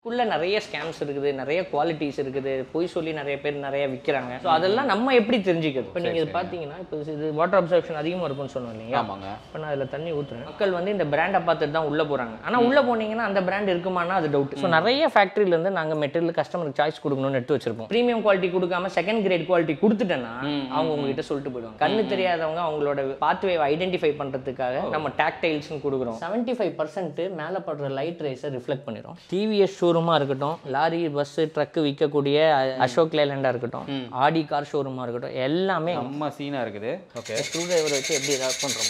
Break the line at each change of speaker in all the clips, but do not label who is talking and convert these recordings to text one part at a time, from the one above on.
உள்ள நிறைய ஸ்கேம்ஸ் இருக்குது நிறைய குவாலிட்டிஸ் இருக்குது பொய் சொல்லி நிறைய பேர் நிறைய விற்கிறாங்க ஸோ அதெல்லாம் நம்ம எப்படி தெரிஞ்சுக்கிறது இப்போ நீங்கள் இது பார்த்தீங்கன்னா இப்போ இது வாட்டர் அப்சர்ப்ஷன் அதிகமாக இருக்கும்னு சொன்னோம் இல்லையா
ஆமாங்க
இப்போ நான் அதில் தண்ணி ஊற்றுறேன் மக்கள் வந்து இந்த பிராண்டை பார்த்துட்டு தான் உள்ளே போகிறாங்க ஆனால் உள்ளே போனீங்கன்னா அந்த பிராண்ட் இருக்குமானா அது டவுட் ஸோ நிறைய ஃபேக்ட்ரியிலேருந்து நாங்கள் மெட்டீரியல் கஸ்டமருக்கு சாய்ஸ் கொடுக்கணும்னு எடுத்து வச்சிருப்போம் ப்ரீமியம் குவாலிட்டி கொடுக்காம செகண்ட் கிரேட் குவாலிட்டி கொடுத்துட்டேன்னா அவங்க உங்ககிட்ட சொல்லிட்டு போயிடுவாங்க கண்ணு தெரியாதவங்க அவங்களோட பாத்வே ஐடென்டிஃபை பண்ணுறதுக்காக நம்ம டாக்டைல்ஸ்னு கொடுக்குறோம் செவன்ட்டி ஃபைவ் பர்சன்ட் மேலே படுற லைட் ரேஸை ரிஃப்ளெக்ட் பண்ணிடும் டிவிஎஸ் ஷோரூமாக இருக்கட்டும் லாரி பஸ்ஸு ட்ரக்கு விற்கக்கூடிய அசோக் லேலண்டாக இருக்கட்டும் ஆடி கார் ஷோரூமாக இருக்கட்டும் எல்லாமே
செம்ம சீனா இருக்குது ஓகே
ஸ்க்ரூ டிரைவர் வச்சு எப்படி ஏதாவது பண்ணுறோம்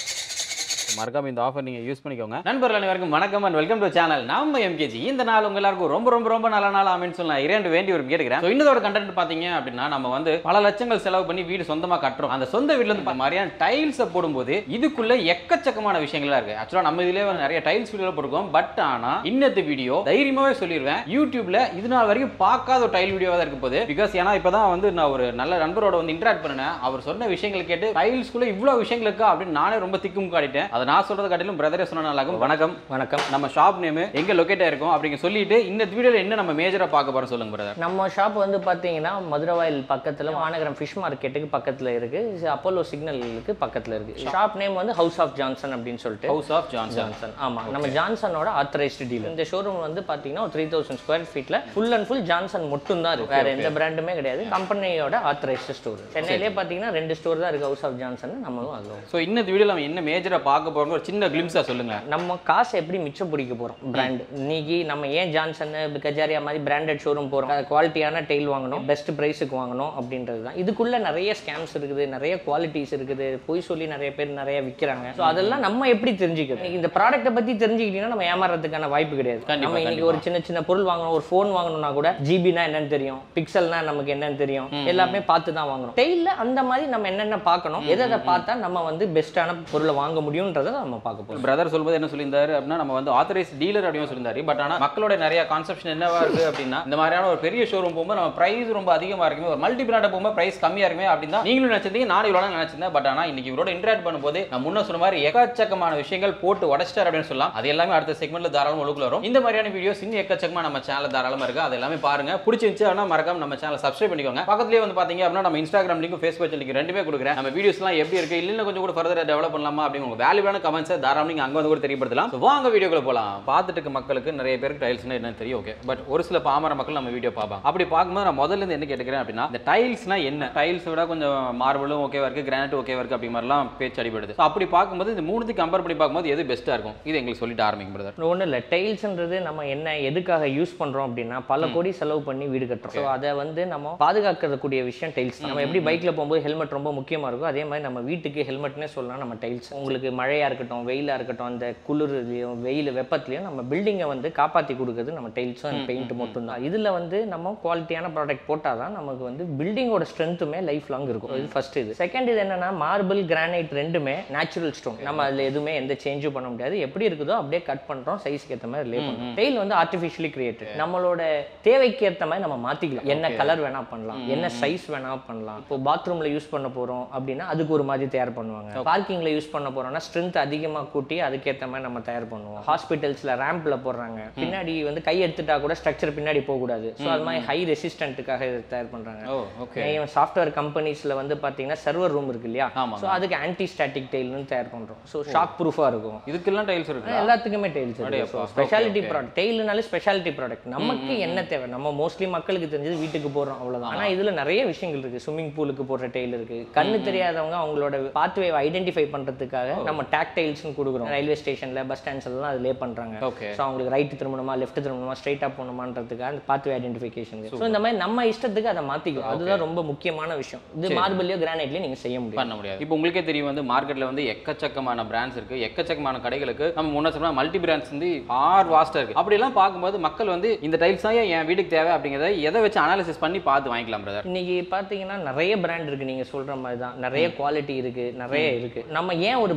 மறக்காம இந்த ஆஃபர் நீங்க யூஸ் பண்ணிக்கோங்க நண்பர்கள் அனைவருக்கும் வணக்கம் அண்ட் வெல்கம் டு சேனல் நம்ம எம்கேஜி இந்த நாள் உங்க எல்லாருக்கும் ரொம்ப ரொம்ப ரொம்ப நல்ல நாள் அமைன்னு சொல்லி நான் இரண்டு வேண்டி ஒரு கேட்கிறேன் ஸோ இன்னதோட கண்டென்ட் பாத்தீங்க அப்படின்னா நம்ம வந்து பல லட்சங்கள் செலவு பண்ணி வீடு சொந்தமா கட்டுறோம் அந்த சொந்த வீட்ல இருந்து இந்த மாதிரியான டைல்ஸை போடும்போது இதுக்குள்ள எக்கச்சக்கமான விஷயங்கள்லாம் இருக்கு ஆக்சுவலா நம்ம இதுலயே வந்து நிறைய டைல்ஸ் வீடியோ போட்டுருக்கோம் பட் ஆனா இன்னத்து வீடியோ தைரியமாவே சொல்லிடுவேன் யூடியூப்ல இது நாள் வரைக்கும் பார்க்காத ஒரு டைல் வீடியோவா தான் இருக்க போகுது பிகாஸ் ஏன்னா இப்பதான் வந்து நான் ஒரு நல்ல நண்பரோட வந்து இன்டராக்ட் பண்ணினேன் அவர் சொன்ன விஷயங்கள் கேட்டு டைல்ஸ்குள்ள இவ்வளவு விஷயங்கள் இருக்கா அப்படின்னு நானே ரொம்ப திக்கும் காட்டிட்டேன் அதை நான் சொல்றதை காட்டிலும் பிரதரே சொன்ன நல்லா இருக்கும் வணக்கம்
வணக்கம்
நம்ம ஷாப் நேம் எங்க லொகேட் ஆயிருக்கும் அப்படிங்க சொல்லிட்டு இந்த வீடியோல என்ன நம்ம மேஜரா பார்க்க போறோம் சொல்லுங்க பிரதர்
நம்ம ஷாப் வந்து பார்த்தீங்கன்னா மதுரவாயில் பக்கத்தில் மாநகரம் ஃபிஷ் மார்க்கெட்டுக்கு பக்கத்தில் இருக்கு அப்போலோ சிக்னலுக்கு பக்கத்தில் இருக்கு ஷாப் நேம் வந்து ஹவுஸ் ஆஃப் ஜான்சன் அப்படின்னு சொல்லிட்டு
ஹவுஸ் ஆஃப் ஜான்சன்
ஜான்சன் ஆமா நம்ம ஜான்சனோட ஆத்தரைஸ்டு டீலர் இந்த ஷோரூம் வந்து பார்த்தீங்கன்னா த்ரீ தௌசண்ட் ஸ்கொயர் ஃபீட்ல ஃபுல் அண்ட் ஃபுல் ஜான்சன் மட்டும் தான் இருக்கு வேற எந்த பிராண்டுமே கிடையாது கம்பெனியோட ஆத்தரைஸ்டு ஸ்டோர் சென்னையிலே பார்த்தீங்கன்னா ரெண்டு ஸ்டோர் தான் இருக்கு ஹவுஸ் ஆஃப் ஜான்சன் நம்மளும் அதுவும்
ஸோ இன்னத்து வீடியோல நம்ம என்ன மேஜரா பார்க்க போறோம் ஒரு சின்ன கிளிம்ஸா சொல்லுங்க
நம்ம காசை எப்படி மிச்சம் பிடிக்க போகிறோம் பிராண்ட் இன்னைக்கு நம்ம ஏன் ஜான்சன் கஜாரியா மாதிரி பிராண்டட் ஷோரூம் போகிறோம் குவாலிட்டியான டெய்ல் வாங்கணும் பெஸ்ட் ப்ரைஸுக்கு வாங்கணும் அப்படின்றது தான் இதுக்குள்ள நிறைய ஸ்கேம்ஸ் இருக்குது நிறைய குவாலிட்டிஸ் இருக்குது பொய் சொல்லி நிறைய பேர் நிறைய விற்கிறாங்க ஸோ அதெல்லாம் நம்ம எப்படி தெரிஞ்சுக்கிறது இன்னைக்கு இந்த ப்ராடக்ட்டை பற்றி தெரிஞ்சுக்கிட்டீங்கன்னா நம்ம ஏமாறதுக்கான வாய்ப்பு கிடையாது
கண்டிப்பா,
நம்ம இன்னைக்கு ஒரு சின்ன சின்ன பொருள் வாங்கணும் ஒரு ஃபோன் வாங்கணும்னா கூட ஜிபினா என்னன்னு தெரியும் பிக்சல்னா நமக்கு என்னன்னு தெரியும் எல்லாமே பார்த்து தான் வாங்கணும் டெய்ல அந்த மாதிரி நம்ம என்னென்ன பார்க்கணும் எதை எதை பார்த்தா நம்ம வந்து பெஸ்ட்டான பொருளை வாங்க முடியுன்றதை நம்ம பார்க்க போகிறோம்
பிரதர் சொல்லும்போது என்ன சொல்லியிருந்தாரு அப்படின்னா நம்ம வந்து ஆத்தரைஸ் டீலர் அப்படின்னு சொல்லியிருந்தாரு பட் ஆனா மக்களோட நிறைய கான்செப்ஷன் என்னவா இருக்கு அப்படின்னா இந்த மாதிரியான ஒரு பெரிய ஷோரூம் போகும்போது நம்ம பிரைஸ் ரொம்ப அதிகமா இருக்குமே ஒரு மல்டி பிராண்ட் போகும்போது பிரைஸ் கம்மியா இருக்குமே அப்படின்னு தான் நீங்களும் நினைச்சிருந்தீங்க நானும் இவ்வளோ நினைச்சிருந்தேன் பட் ஆனா இன்னைக்கு இவரோட இன்டராக்ட் பண்ணும்போது நான் முன்ன சொன்ன மாதிரி எக்கச்சக்கமான விஷயங்கள் போட்டு உடச்சிட்டார் அப்படின்னு சொல்லலாம் அது எல்லாமே அடுத்த செக்மெண்ட்ல தாராளம் ஒழுக்குல வரும் இந்த மாதிரியான வீடியோஸ் இன்னும் எக்கச்சக்கமா நம்ம சேனல் தாராளமா இருக்கு அது எல்லாமே பாருங்க பிடிச்சிருந்துச்சு அப்படின்னா மறக்காம நம்ம சேனல் சப்ஸ்கிரைப் பண்ணிக்கோங்க பக்கத்துலேயே வந்து பாத்தீங்க அப்படின்னா நம்ம இன்ஸ்டாகிராம் லிங்க் ஃபேஸ்புக் லிங்க் ரெண்டுமே கொடுக்குறேன் நம்ம வீடியோஸ்லாம் எப்படி இருக்கு இல்ல கொஞ்சம் கூட ஃபர்தர் டெவலப் பண்ணலாமா அப்படின்னு உங்க வேல்யூவான கமெண்ட்ஸை தாராளம் நீங்க அங்க வந்து கூட தெரியப்படுத்தலாம் So, வாங்க வீடியோக்குள்ள போலாம் பார்த்துட்டு இருக்க மக்களுக்கு நிறைய பேருக்கு டைல்ஸ்னா என்னன்னு தெரியும் ஓகே பட் ஒரு சில பாமர மக்கள் நம்ம வீடியோ பார்ப்பாங்க அப்படி பார்க்கும்போது நான் முதல்ல இருந்து என்ன கேட்டுக்கிறேன் அப்படின்னா இந்த டைல்ஸ்னா என்ன டைல்ஸ் விட கொஞ்சம் மார்பிளும் ஓகேவா இருக்கு கிரானைட் ஓகேவா இருக்கு அப்படி மாதிரிலாம் பேச்சு அடிபடுது So, அப்படி பார்க்கும்போது இந்த மூணுத்தையும் கம்பேர் பண்ணி பார்க்கும்போது எது பெஸ்ட்டா இருக்கும் இது எங்களுக்கு சொல்லிட்டு ஆரம்பிக்கும் பிரதர்
ஒன்றும் இல்லை டைல்ஸ்ன்றது நம்ம என்ன எதுக்காக யூஸ் பண்ணுறோம் அப்படின்னா பல கோடி செலவு பண்ணி வீடு கட்டுறோம் ஸோ அதை வந்து நம்ம பாதுகாக்கக்கூடிய விஷயம் டைல்ஸ் நம்ம எப்படி பைக்கில் போகும்போது ஹெல்மெட் ரொம்ப முக்கியமாக இருக்கும் அதே மாதிரி நம்ம வீட்டுக்கு ஹெல்மெட்னே சொல்லலாம் நம்ம டைல்ஸ் உங்களுக்கு மழையாக இருக்கட்டும் வெயிலாக இருக்கட்டும் அந்த குளிர்லையும் வெயில் வெப்பத்துலையும் நம்ம பில்டிங்கை வந்து காப்பாற்றி கொடுக்குறது நம்ம டைல்ஸும் பெயிண்ட் மட்டும்தான் இதில் வந்து நம்ம குவாலிட்டியான ப்ராடக்ட் போட்டால் தான் நமக்கு வந்து பில்டிங்கோட ஸ்ட்ரென்த்துமே லைஃப் லாங் இருக்கும் இது ஃபர்ஸ்ட் இது செகண்ட் இது என்னன்னா மார்பிள் கிரானைட் ரெண்டுமே நேச்சுரல் ஸ்டோன் நம்ம அதில் எதுவுமே எந்த சேஞ்சும் பண்ண முடியாது எப்படி இருக்குதோ அப்படியே கட் பண்ணுறோம் சைஸ்க்கு ஏற்ற மாதிரி லே பண்ணுறோம் டெய்ல் வந்து ஆர்டிஃபிஷியலி கிரியேட்டட் நம்மளோட தேவைக்கு ஏற்ற மாதிரி நம்ம மாற்றிக்கலாம் என்ன கலர் வேணா பண்ணலாம் என்ன சைஸ் வேணா பண்ணலாம் இப்போ பாத்ரூமில் யூஸ் பண்ண போகிறோம் அப்படின்னா அதுக்கு ஒரு மாதிரி தயார் பண்ணுவாங்க பார்க்கிங்கில் யூஸ் பண்ண போகிறோம்னா ஸ்ட்ரென்த் அதிகமாக கூட்டி அதுக்கேற்ற மாதிரி நம்ம தயார் பண்ணுவோம் ஹாஸ்பிட்டல்ஸில் ரேம்பில் போடுறாங்க பின்னாடி வந்து கை எடுத்துட்டா கூட ஸ்ட்ரக்சர் பின்னாடி போகக்கூடாது ஸோ அது மாதிரி ஹை ரெசிஸ்டன்ட்டுக்காக இதை தயார் பண்ணுறாங்க
ஓ ஓகே
சாஃப்ட்வேர் கம்பெனிஸ்ல வந்து பாத்தீங்கன்னா சர்வர் ரூம் இருக்கு இல்லையா
ஆமாங்க.
ஸோ அதுக்கு ஆன்டி ஸ்டாட்டிக் டெய்ல்னு தயார் பண்றோம் ஸோ ஷாக் ப்ரூஃபாக இருக்கும்
இதுக்கெல்லாம் டைல்ஸ் இருக்கு
எல்லாத்துக்குமே டெய்ல்ஸ்
அடேப்பா.
ஸ்பெஷாலிட்டி ப்ராடக்ட் டெய்லுனாலே ஸ்பெஷாலிட்டி ப்ராடக்ட் நமக்கு என்ன தேவை நம்ம மோஸ்ட்லி மக்களுக்கு தெரிஞ்சது வீட்டுக்கு போடுறோம் அவ்வளவுதான் ஆனா இதுல நிறைய விஷயங்கள் இருக்கு ஸ்விம்மிங் பூலுக்கு போடுற டெய்ல் இருக்கு கண்ணு தெரியாதவங்க அவங்களோட பாத்வே ஐடென்டிஃபை பண்றதுக்காக நம்ம டேக் டெய்ல்ஸ்னு கொடுக்குறோம் ரயில்வே ஸ்டேஷன்ல பஸ் ஸ்டாண்ட்ஸ் எல்லாம் அது லே பண்றாங்க
ஓகே
ஸோ அவங்களுக்கு ரைட் திரும்பணுமா லெஃப்ட் திரும்பணுமா ஸ்ட்ரைட்டாக போகணுமான்றதுக்காக அந்த பாத்வே ஐடென்டிஃபிகேஷன் ஸோ இந்த மாதிரி நம்ம இஷ்டத்துக்கு அதை மாற்றிக்கலாம் அதுதான் ரொம்ப முக்கியமான விஷயம் இது மார்பிள்லையோ கிரானைட்லையும் நீங்கள் செய்ய முடியும்
பண்ண முடியாது இப்போ உங்களுக்கே தெரியும் வந்து மார்க்கெட்ல வந்து எக்கச்சக்கமான பிராண்ட்ஸ் இருக்கு எக்கச்சக்கமான கடைகளுக்கு நம்ம முன்ன சொன்னா மல்டி பிராண்ட்ஸ் வந்து ஆர் வாஸ்டா இருக்கு அப்படி எல்லாம் பார்க்கும்போது மக்கள் வந்து இந்த டைல்ஸ் தான் என் வீட்டுக்கு தேவை அப்படிங்கறத எதை வச்சு அனாலிசிஸ் பண்ணி பார்த்து வாங்கிக்கலாம் பிரதர்
இன்னைக்கு பார்த்தீங்கன்னா நிறைய பிராண்ட் இருக்கு நீங்க சொல்ற மாதிரி தான் நிறைய குவாலிட்டி இருக்கு நிறைய இருக்கு நம்ம ஏன் ஒரு பிராண்டை நம்பி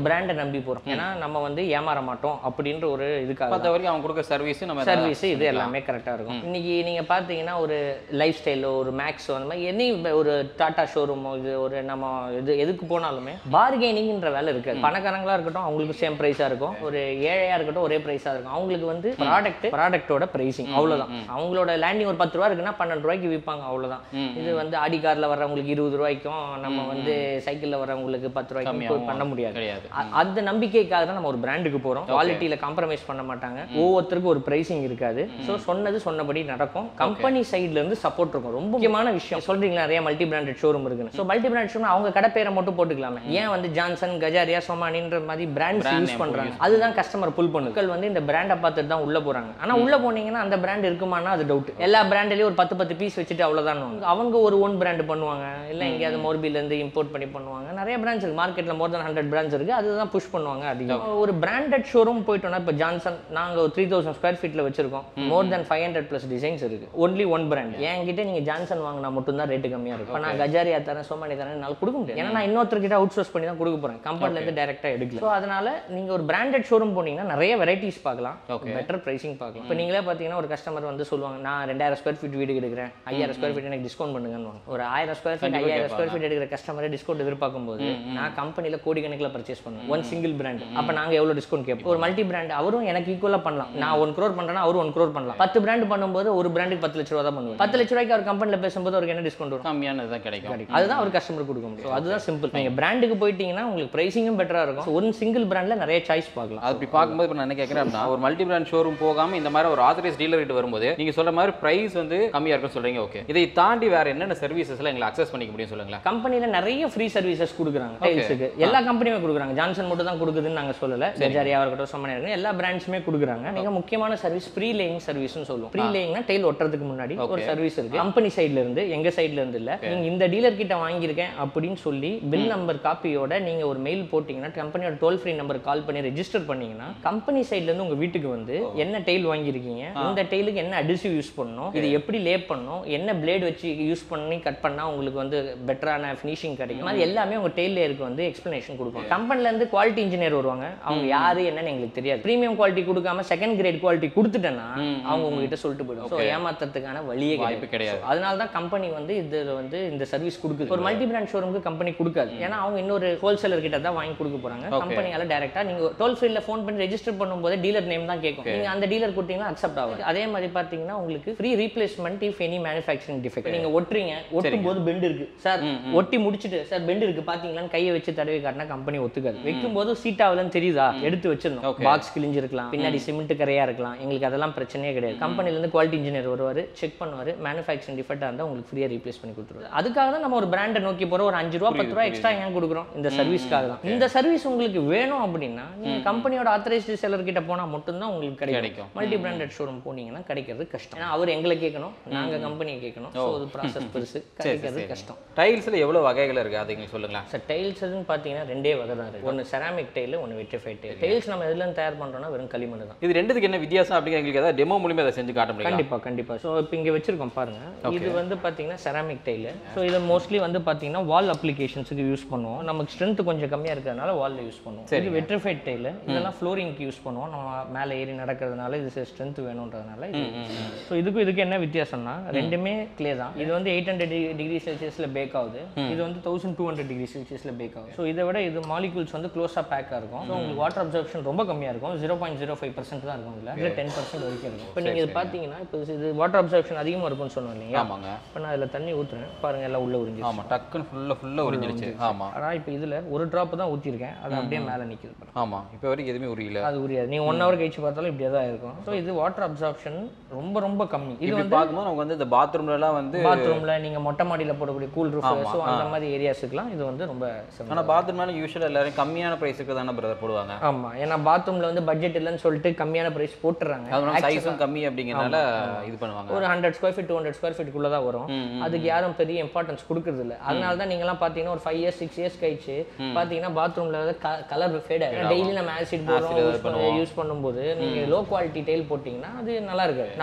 நம்பி போறோம் ஏன்னா நம்ம வந்து ஏமாற மாட்டோம் அப்படின்ற ஒரு இதுக்காக தான்.
பார்த்த வரைக்கும் அவங்க கொடுக்குற சர்வீஸ் நம்ம
சர்வீஸ் இது எல்லாமே கரெக்டாக இருக்கும் இன்னைக்கு நீங்க பார்த்தீங்கன்னா ஒரு லைஃப் ஸ்டைலோ ஒரு மேக்ஸோ அந்த மாதிரி எனி ஒரு டாடா ஷோரூமோ இது ஒரு நம்ம இது எதுக்கு போனாலுமே பார்கெனிங்ன்ற வேலை இருக்காது பணக்காரங்களா இருக்கட்டும் அவங்களுக்கு சேம் ப்ரைஸாக இருக்கும் ஒரு ஏழையா இருக்கட்டும் ஒரே ப்ரைஸாக இருக்கும் அவங்களுக்கு வந்து ப்ராடக்ட் ப்ராடக்ட்டோட ப்ரைசிங் அவ்வளவுதான் அவங்களோட லேண்டிங் ஒரு பத்து ரூபா இருக்குன்னா பன்னெண்டு ரூபாய்க்கு விற்பாங்க அவ்வளவுதான் இது வந்து ஆடி கார்ல வர்றவங்களுக்கு இருபது ரூபாய்க்கும் நம்ம வந்து சைக்கிள்ல வர்றவங்களுக்கு பத்து ரூபாய்க்கும்
கம்மியாகும்.
பண்ண முடியாது
கிடையாது
அ- அந்த நம்பிக்கைக்காக தான் நம்ம ஒரு பிராண்டுக்கு போறோம் குவாலிட்டியில காம்ப்ரமைஸ் பண்ண மாட்டாங்க ஒவ்வொருத்தருக்கும் ஒரு பிரைசிங் இருக்காது ஸோ சொன்னது சொன்னபடி நடக்கும் கம்பெனி சைடுல இருந்து சப்போர்ட் இருக்கும் ரொம்ப முக்கியமான விஷயம் சொல்றீங்களா நிறைய மல்டி பிராண்டட் ஷோரூம் இருக்குன்னு ஸோ மல்டி பிராண்ட் ஷோரூம் அவங்க கடை பேரை மட்டும் போட்டுக்கலாமே ஏன் வந்து ஜான்சன் கஜாரியா சோமானின்ற மாதிரி பிராண்ட்ஸ்
Brand
யூஸ்
name
பண்றாங்க அதுதான் கஸ்டமர் புல் பண்ணு மக்கள் வந்து இந்த பிராண்டை பார்த்துட்டு தான் உள்ள போறாங்க ஆனா உள்ள போனீங்கன்னா அந்த பிராண்ட் இருக்குமானா அது டவுட் எல்லா பிராண்ட்லயும் ஒரு பத்து பத்து பீஸ் வச்சுட்டு அவ்வளவுதான் அவங்க ஒரு ஓன் பிராண்ட் பண்ணுவாங்க இல்ல எங்கேயாவது மோர்பில இருந்து இம்போர்ட் பண்ணி பண்ணுவாங்க நிறைய பிராண்ட்ஸ் இருக்கு மார்க்கெட்ல மோர் than ஹண்ட்ரட் பிராண்ட்ஸ் இருக்கு அதுதான் புஷ் பண்ணுவாங்க அதிகம் ஒரு பிராண்டட் ஷோரூம் போயிட்டோம்னா இப்போ ஜான்சன் நாங்க ஒரு த்ரீ தௌசண்ட் ஸ்கொயர் ஃபீட்ல வச்சிருக்கோம் more than five hundred plus designs இருக்கு ஒன்லி ஒன் பிராண்ட் என்கிட்ட நீங்க ஜான்சன் வாங்கினா மட்டும்தான் ரேட்டு கம்மியா இருக்கும் இப்ப நான் கஜாரியா தரேன் சோமானி தரேன் என்னால கொடுக்க முடியாது ஏன்னா நான் இன்னொருத்தர்கிட்ட அவுட் சோர்ஸ் பண்ணி தான் கொடுக்க போறேன் கம்பெனில இருந்து டேரக்டா எடுக்கல ஸோ அதனால நீங்க ஒரு பிராண்டட் ஷோரூம் போனீங்கன்னா நிறைய வெரைட்டிஸ் பார்க்கலாம்
Okay.
பெட்டர் பிரைசிங் பார்க்கலாம் இப்போ நீங்களே பார்த்தீங்கன்னா ஒரு கஸ்டமர் வந்து சொல்லுவாங்க நான் ரெண்டாயிரம் ஸ்கொயர் ஃபீட் வீடு எடுக்கிறேன் ஐயாயிரம் ஸ்கொயர் ஃபீட் எனக்கு டிஸ்கவுண்ட் பண்ணுங்கன்னு ஒரு ஆயிரம் ஸ்கொயர் ஃபீட்
கண்டிப்பா
ஐயாயிரம் ஸ்கொயர் ஃபீட் எடுக்கிற கஸ்டமரே டிஸ்கவுண்ட் எதிர்பார்க்கும் போது நான் கம்பெனியில் கோடிக்கணக்கில் பர்ச்சேஸ் பண்ணுவேன் ஒன் சிங்கிள் பிராண்ட் அப்போ நாங்கள் எவ்வளோ டிஸ்கவுண்ட் கேட்போம் ஒரு மல்டி பிராண்ட் அவரும் எனக்கு ஈக்குவலாக பண்ணலாம் நான் ஒன் க்ரோர் பண்ணுறேன்னா அவரும் ஒன் க்ரோர் பண்ணலாம் பத்து பிராண்ட் பண்ணும்போது ஒரு பிராண்டுக்கு பத்து லட்ச ரூபா தான் பண்ணுவேன் பத்து லட்ச ரூபாய்க்கு அவர் கம்பெனியில் பேசும்போது அவருக்கு என்ன டிஸ்கவுண்ட் வரும்
கம்மியானது தான் கிடைக்கும்
கிடைக்கும். அதுதான் ஒரு கஸ்டமர் கொடுக்க முடியும் So அதுதான் சிம்பிள் நீங்க பிராண்டுக்கு போயிட்டீங்கன்னா உங்களுக்கு பிரைசிங்கும் பெட்டரா இருக்கும் So ஒரு சிங்கிள் பிராண்ட்ல நிறைய சாய்ஸ் பார்க்கலாம்
அது அப்படி பார்க்கும்போது இப்போ நான் என்ன கேட்குறேன் அப்படின்னா ஒரு மல்டி பிராண்ட் ஷோரூம் போகாம இந்த மாதிரி ஒரு ஆத்தரைஸ் டீலர் கிட்ட வரும்போது நீங்க சொல்ற மாதிரி பிரைஸ் வந்து கம்மியா இருக்குன்னு சொல்றீங்க ஓகே இதை தாண்டி வேற என்னென்ன சர்வீசஸ் எல்லாம் எங்களை அக்சஸ் பண்ணிக்க முடியும் சொல்லுங்களேன்
கம்பெனில நிறைய ஃப்ரீ சர்வீசஸ் கொடுக்குறாங்க டைல்ஸுக்கு எல்லா கம்பெனியுமே கொடுக்குறாங்க ஜான்சன் மட்டும் தான் கொடுக்குதுன்னு நாங்க சொல்லல கஜாரியா இருக்கட்டும் சம்மனியா இருக்கட்டும் எல்லா பிராண்ட்ஸுமே கொடுக்குறாங்க மிக முக்கியமான சர்வீஸ் ப்ரீ லேயிங் சர்வீஸ்னு சொல்லுவோம் ப்ரீ லேயிங்னா டைல் ஒட்டுறதுக்கு முன்னாடி ஒரு சர்வீஸ் இருக்கு கம்பெனி சைடுல இருந்து எங்க சைடுல இருந்து இல்ல நீங்க இந்த டீலர் கிட்ட வாங்கியிருக்கேன் அப்படின்னு சொல்லி பில் நம்பர் காப்பியோட நீங்க ஒரு மெயில் போட்டீங்கன்னா கம்பெனியோட டோல் ஃப்ரீ நம்பர் கால் பண்ணி ரெஜிஸ்டர் பண்ணீங்கன்னா கம்பெனி சைடுல இருந்து உங்க வீட்டுக்கு வந்து என்ன டைல் வாங்கியிருக்கீங்க இந்த டைலுக்கு என்ன அடிசிவ் யூஸ் பண்ணணும் இது எப்படி லே பண்ணணும் என்ன பிளேட் வச்சு யூஸ் பண்ணி கட் பண்ணா உங்களுக்கு வந்து பெட்டரான ஃபினிஷிங் கிடைக்கும் அது எல்லாமே உங்க டெய்ல் லேயருக்கு வந்து எக்ஸ்பிளனேஷன் கொடுக்கும் கம்பெனில இருந்து குவாலிட்டி இன்ஜினியர் வருவாங்க அவங்க யாரு என்னன்னு எங்களுக்கு தெரியாது ப்ரீமியம் குவாலிட்டி கொடுக்காம செகண்ட் கிரேட் குவாலிட்டி கொடுத்துட்டேன்னா அவங்க உங்ககிட்ட சொல்லிட்டு போயிடும் ஸோ ஏமாத்துறதுக்கான வழியே
வாய்ப்பு கிடையாது.
So, அதனால தான் கம்பெனி வந்து இது வந்து இந்த சர்வீஸ் கொடுக்குது ஒரு மல்டி பிராண்ட் ஷோரூமுக்கு கம்பெனி கொடுக்காது ஏன்னா அவங்க இன்னொரு ஹோல்சேலர் கிட்ட தான் வாங்கி கொடுக்க போறாங்க கம்பெனியால டேரக்டா நீங்க டோல் ஃப்ரீல ஃபோன் பண்ணி ரெஜிஸ்டர் பண்ணும்போது டீலர் நேம் தான் கேட்கும் நீங்க அந்த டீலர் கொடுத்தீங்கன்னா அக்செப்ட் ஆகும் அதே மாதிரி பாத்தீங்கன்னா உங்களுக்கு free replacement if any manufacturing defect நீங்க ஒட்டுறீங்க ஒட்டும் போது பெண்ட் இருக்கு சார் ஒட்டி முடிச்சிட்டு சார் பெண்ட் இருக்கு பாத்தீங்களான்னு கையை வச்சு தடவி காட்டினா கம்பெனி ஒத்துக்காது வைக்கும் போது சீட் ஆகலன்னு தெரியுதா எடுத்து வச்சிருந்தோம்
Okay.
பாக்ஸ் கிழிஞ்சிருக்கலாம் பின்னாடி சிமெண்ட் கரையா இருக்கலாம் எங்களுக்கு அதெல்லாம் பிரச்சனையே கிடையாது கம்பெனில இருந்து குவாலிட்டி இன்ஜினியர் வருவார் செக் பண்ணுவார் மேனுஃபேக்சரிங் டிஃபெக்டாக இருந்தால் உங்களுக்கு ஃப்ரீயாக ரீப்ளேஸ் பண்ணி கொடுத்துருவாரு அதுக்காக தான் நம்ம ஒரு பிராண்டை நோக்கி போகிறோம் ஒரு அஞ்சு ரூபா பத்து ரூபா எக்ஸ்ட்ரா ஏன் கொடுக்குறோம் இந்த சர்வீஸ்க்காக தான் இந்த சர்வீஸ் உங்களுக்கு வேணும் அப்படின்னா நீங்க கம்பெனியோட ஆத்தரைஸ்டு செல்லர் கிட்ட போனா மட்டும்தான் உங்களுக்கு
கிடைக்கும்.
கிடைக்கும் மல்டி பிராண்டட் ஷோரூம் போனீங்கன்னா கிடைக்கிறது கஷ்டம் ஏன்னா அவர் எங்களை கேட்கணும் நாங்க கம்பெனியை கேட்கணும் ஸோ அது ப்ராசஸ் பெருசு கிடைக்கிறது கஷ்டம்
டைல்ஸ்ல எவ்வளவு வகைகள் இருக்கு அது எங்களுக்கு சொல்லுங்களேன்
சார் டைல்ஸ்னு பார்த்தீங்கன்னா ரெண்டே வகை தான் இருக்கு ஒன்று செராமிக் டைல் ஒன்று வெட்டிஃபைட் டைல் டைல்ஸ் நம்ம எதுல இருந்து தயார் பண்றோம்னா வெறும் களிமண் தான்
இது ரெண்டுத்துக்கு என்ன வித்தியாசம் அப்படிங்கிற எங்களுக்கு ஏதாவது டெமோ மூலியமா அதை செஞ்சு காட்ட முடியும்
கண்டிப்பா கண்டிப்பா ஸோ இப்போ இங்க வச்சிருக்கோம் பாருங்க இது வந்து பாத்தீங்கன்னா செராமிக் டைல் ஸோ இது மோஸ்ட்லி வந்து பாத்தீங்கன்னா வால் அப்ளிகேஷன்ஸுக்கு யூஸ் பண்ணுவோம் நமக்கு ஸ்ட்ரென்த் கொஞ்சம் கம்மியா இருக்கிறதுனால வால்ல யூஸ் பண்ணுவோம் இது வெட்ரிஃபைட் டைல் இதெல்லாம் ஃப்ளோரிங்க்கு யூஸ் பண்ணுவோம் நம்ம மேலே ஏறி நடக்கிறதுனால இது ஸ்ட்ரென்த் வேணுன்றதுனால இது ஸோ இதுக்கும் இதுக்கு என்ன வித்தியாசம்னா ரெண்டுமே கிளே தான் இது வந்து எயிட் ஹண்ட்ரட் டிகிரி செல்சியஸ்ல பேக் ஆகுது இது வந்து தௌசண்ட் டூ ஹண்ட்ரட் டிகிரி செல்சியஸ்ல பேக் ஆகுது ஸோ இதை விட இது மாலிகூல்ஸ் வந்து க்ளோஸாக பேக்காக இருக்கும் ஸோ உங்களுக்கு வாட்டர் அப்சர்ப்ஷன் ரொம்ப கம்மியாக இருக்கும் zero point zero five percent தான் இருக்கும் இதில் இல்லை டென் பர்சன்ட் வரைக்கும் இருக்கும் இப்போ நீங்கள் இது பார்த்தீங்கன்னா இப்போ இது வாட்டர் அப்சர்ப்ஷன் அதிகமாக இருக்கும்னு சொன்னோம் இல்லையா
ஆமாங்க
இப்போ நான் அதில் தண்ணி ஊற்றுறேன் பாருங்க எல்லாம் உள்ள உறிஞ்சி
ஆமா டக்குன்னு ஃபுல்லா ஃபுல்லா உறிஞ்சிருச்சு ஆமா
ஆனால் இப்போ இதில் ஒரு ட்ராப் தான் ஊற்றிருக்கேன் அது அப்படியே மேலே நிற்கிது பாருங்க
ஆமா இப்போ வரைக்கும் எதுவுமே உரியல
அது உரியாது நீங்கள் ஒன் ஹவர் கழிச்சு பார்த்தாலும் இப்படியே தான் இருக்கும் ஸோ இது வாட்டர் அப்சர்ப்ஷன் ரொம்ப ரொம்ப கம்மி இது
இப்படி
வந்து
பார்க்கும்போது நமக்கு வந்து இந்த பாத்ரூம்ல எல்லாம் வந்து
பாத்ரூம்ல நீங்க மொட்டை மாடியில போடக்கூடிய கூல் ரூஃப் ஸோ அந்த மாதிரி ஏரியாஸுக்குலாம் இது வந்து ரொம்ப சிறந்தது.
ஆனா பாத்ரூம்னால யூஸ்வலா எல்லாரும் கம்மியான பிரைஸுக்கு தானே பிரதர் போடுவாங்க
ஆமா ஏன்னா பாத்ரூம்ல வந்து பட்ஜெட் இல்லைன்னு சொல்லிட்டு கம்மியான பிரைஸ் போட்டுறாங்க
அதனால சைஸும் கம்மி அப்படிங்கறனால இது பண்ணுவாங்க
ஒரு hundred square feet two hundred square ஃபீட்டுக்குள்ள தான் வரும் அதுக்கு யாரும் பெரிய இம்பார்ட்டன்ஸ் கொடுக்கறது இல்ல அதனால தான் நீங்கலாம் பார்த்தீங்கன்னா ஒரு ஃபைவ் இயர்ஸ் சிக்ஸ் இயர்ஸ் கழிச்சு பார்த்தீங்கன்னா பாத்ரூம்ல வந்து கலர் ஃபேட் ஆகும் டெய்லி நம்ம ஆசிட் போடுறோம் யூஸ் பண்ணும்போது நீங்க லோ குவாலிட்டி டைல் போட்டிங்கன்னா அது நல்லா இருக்காது நம்ம ஹால்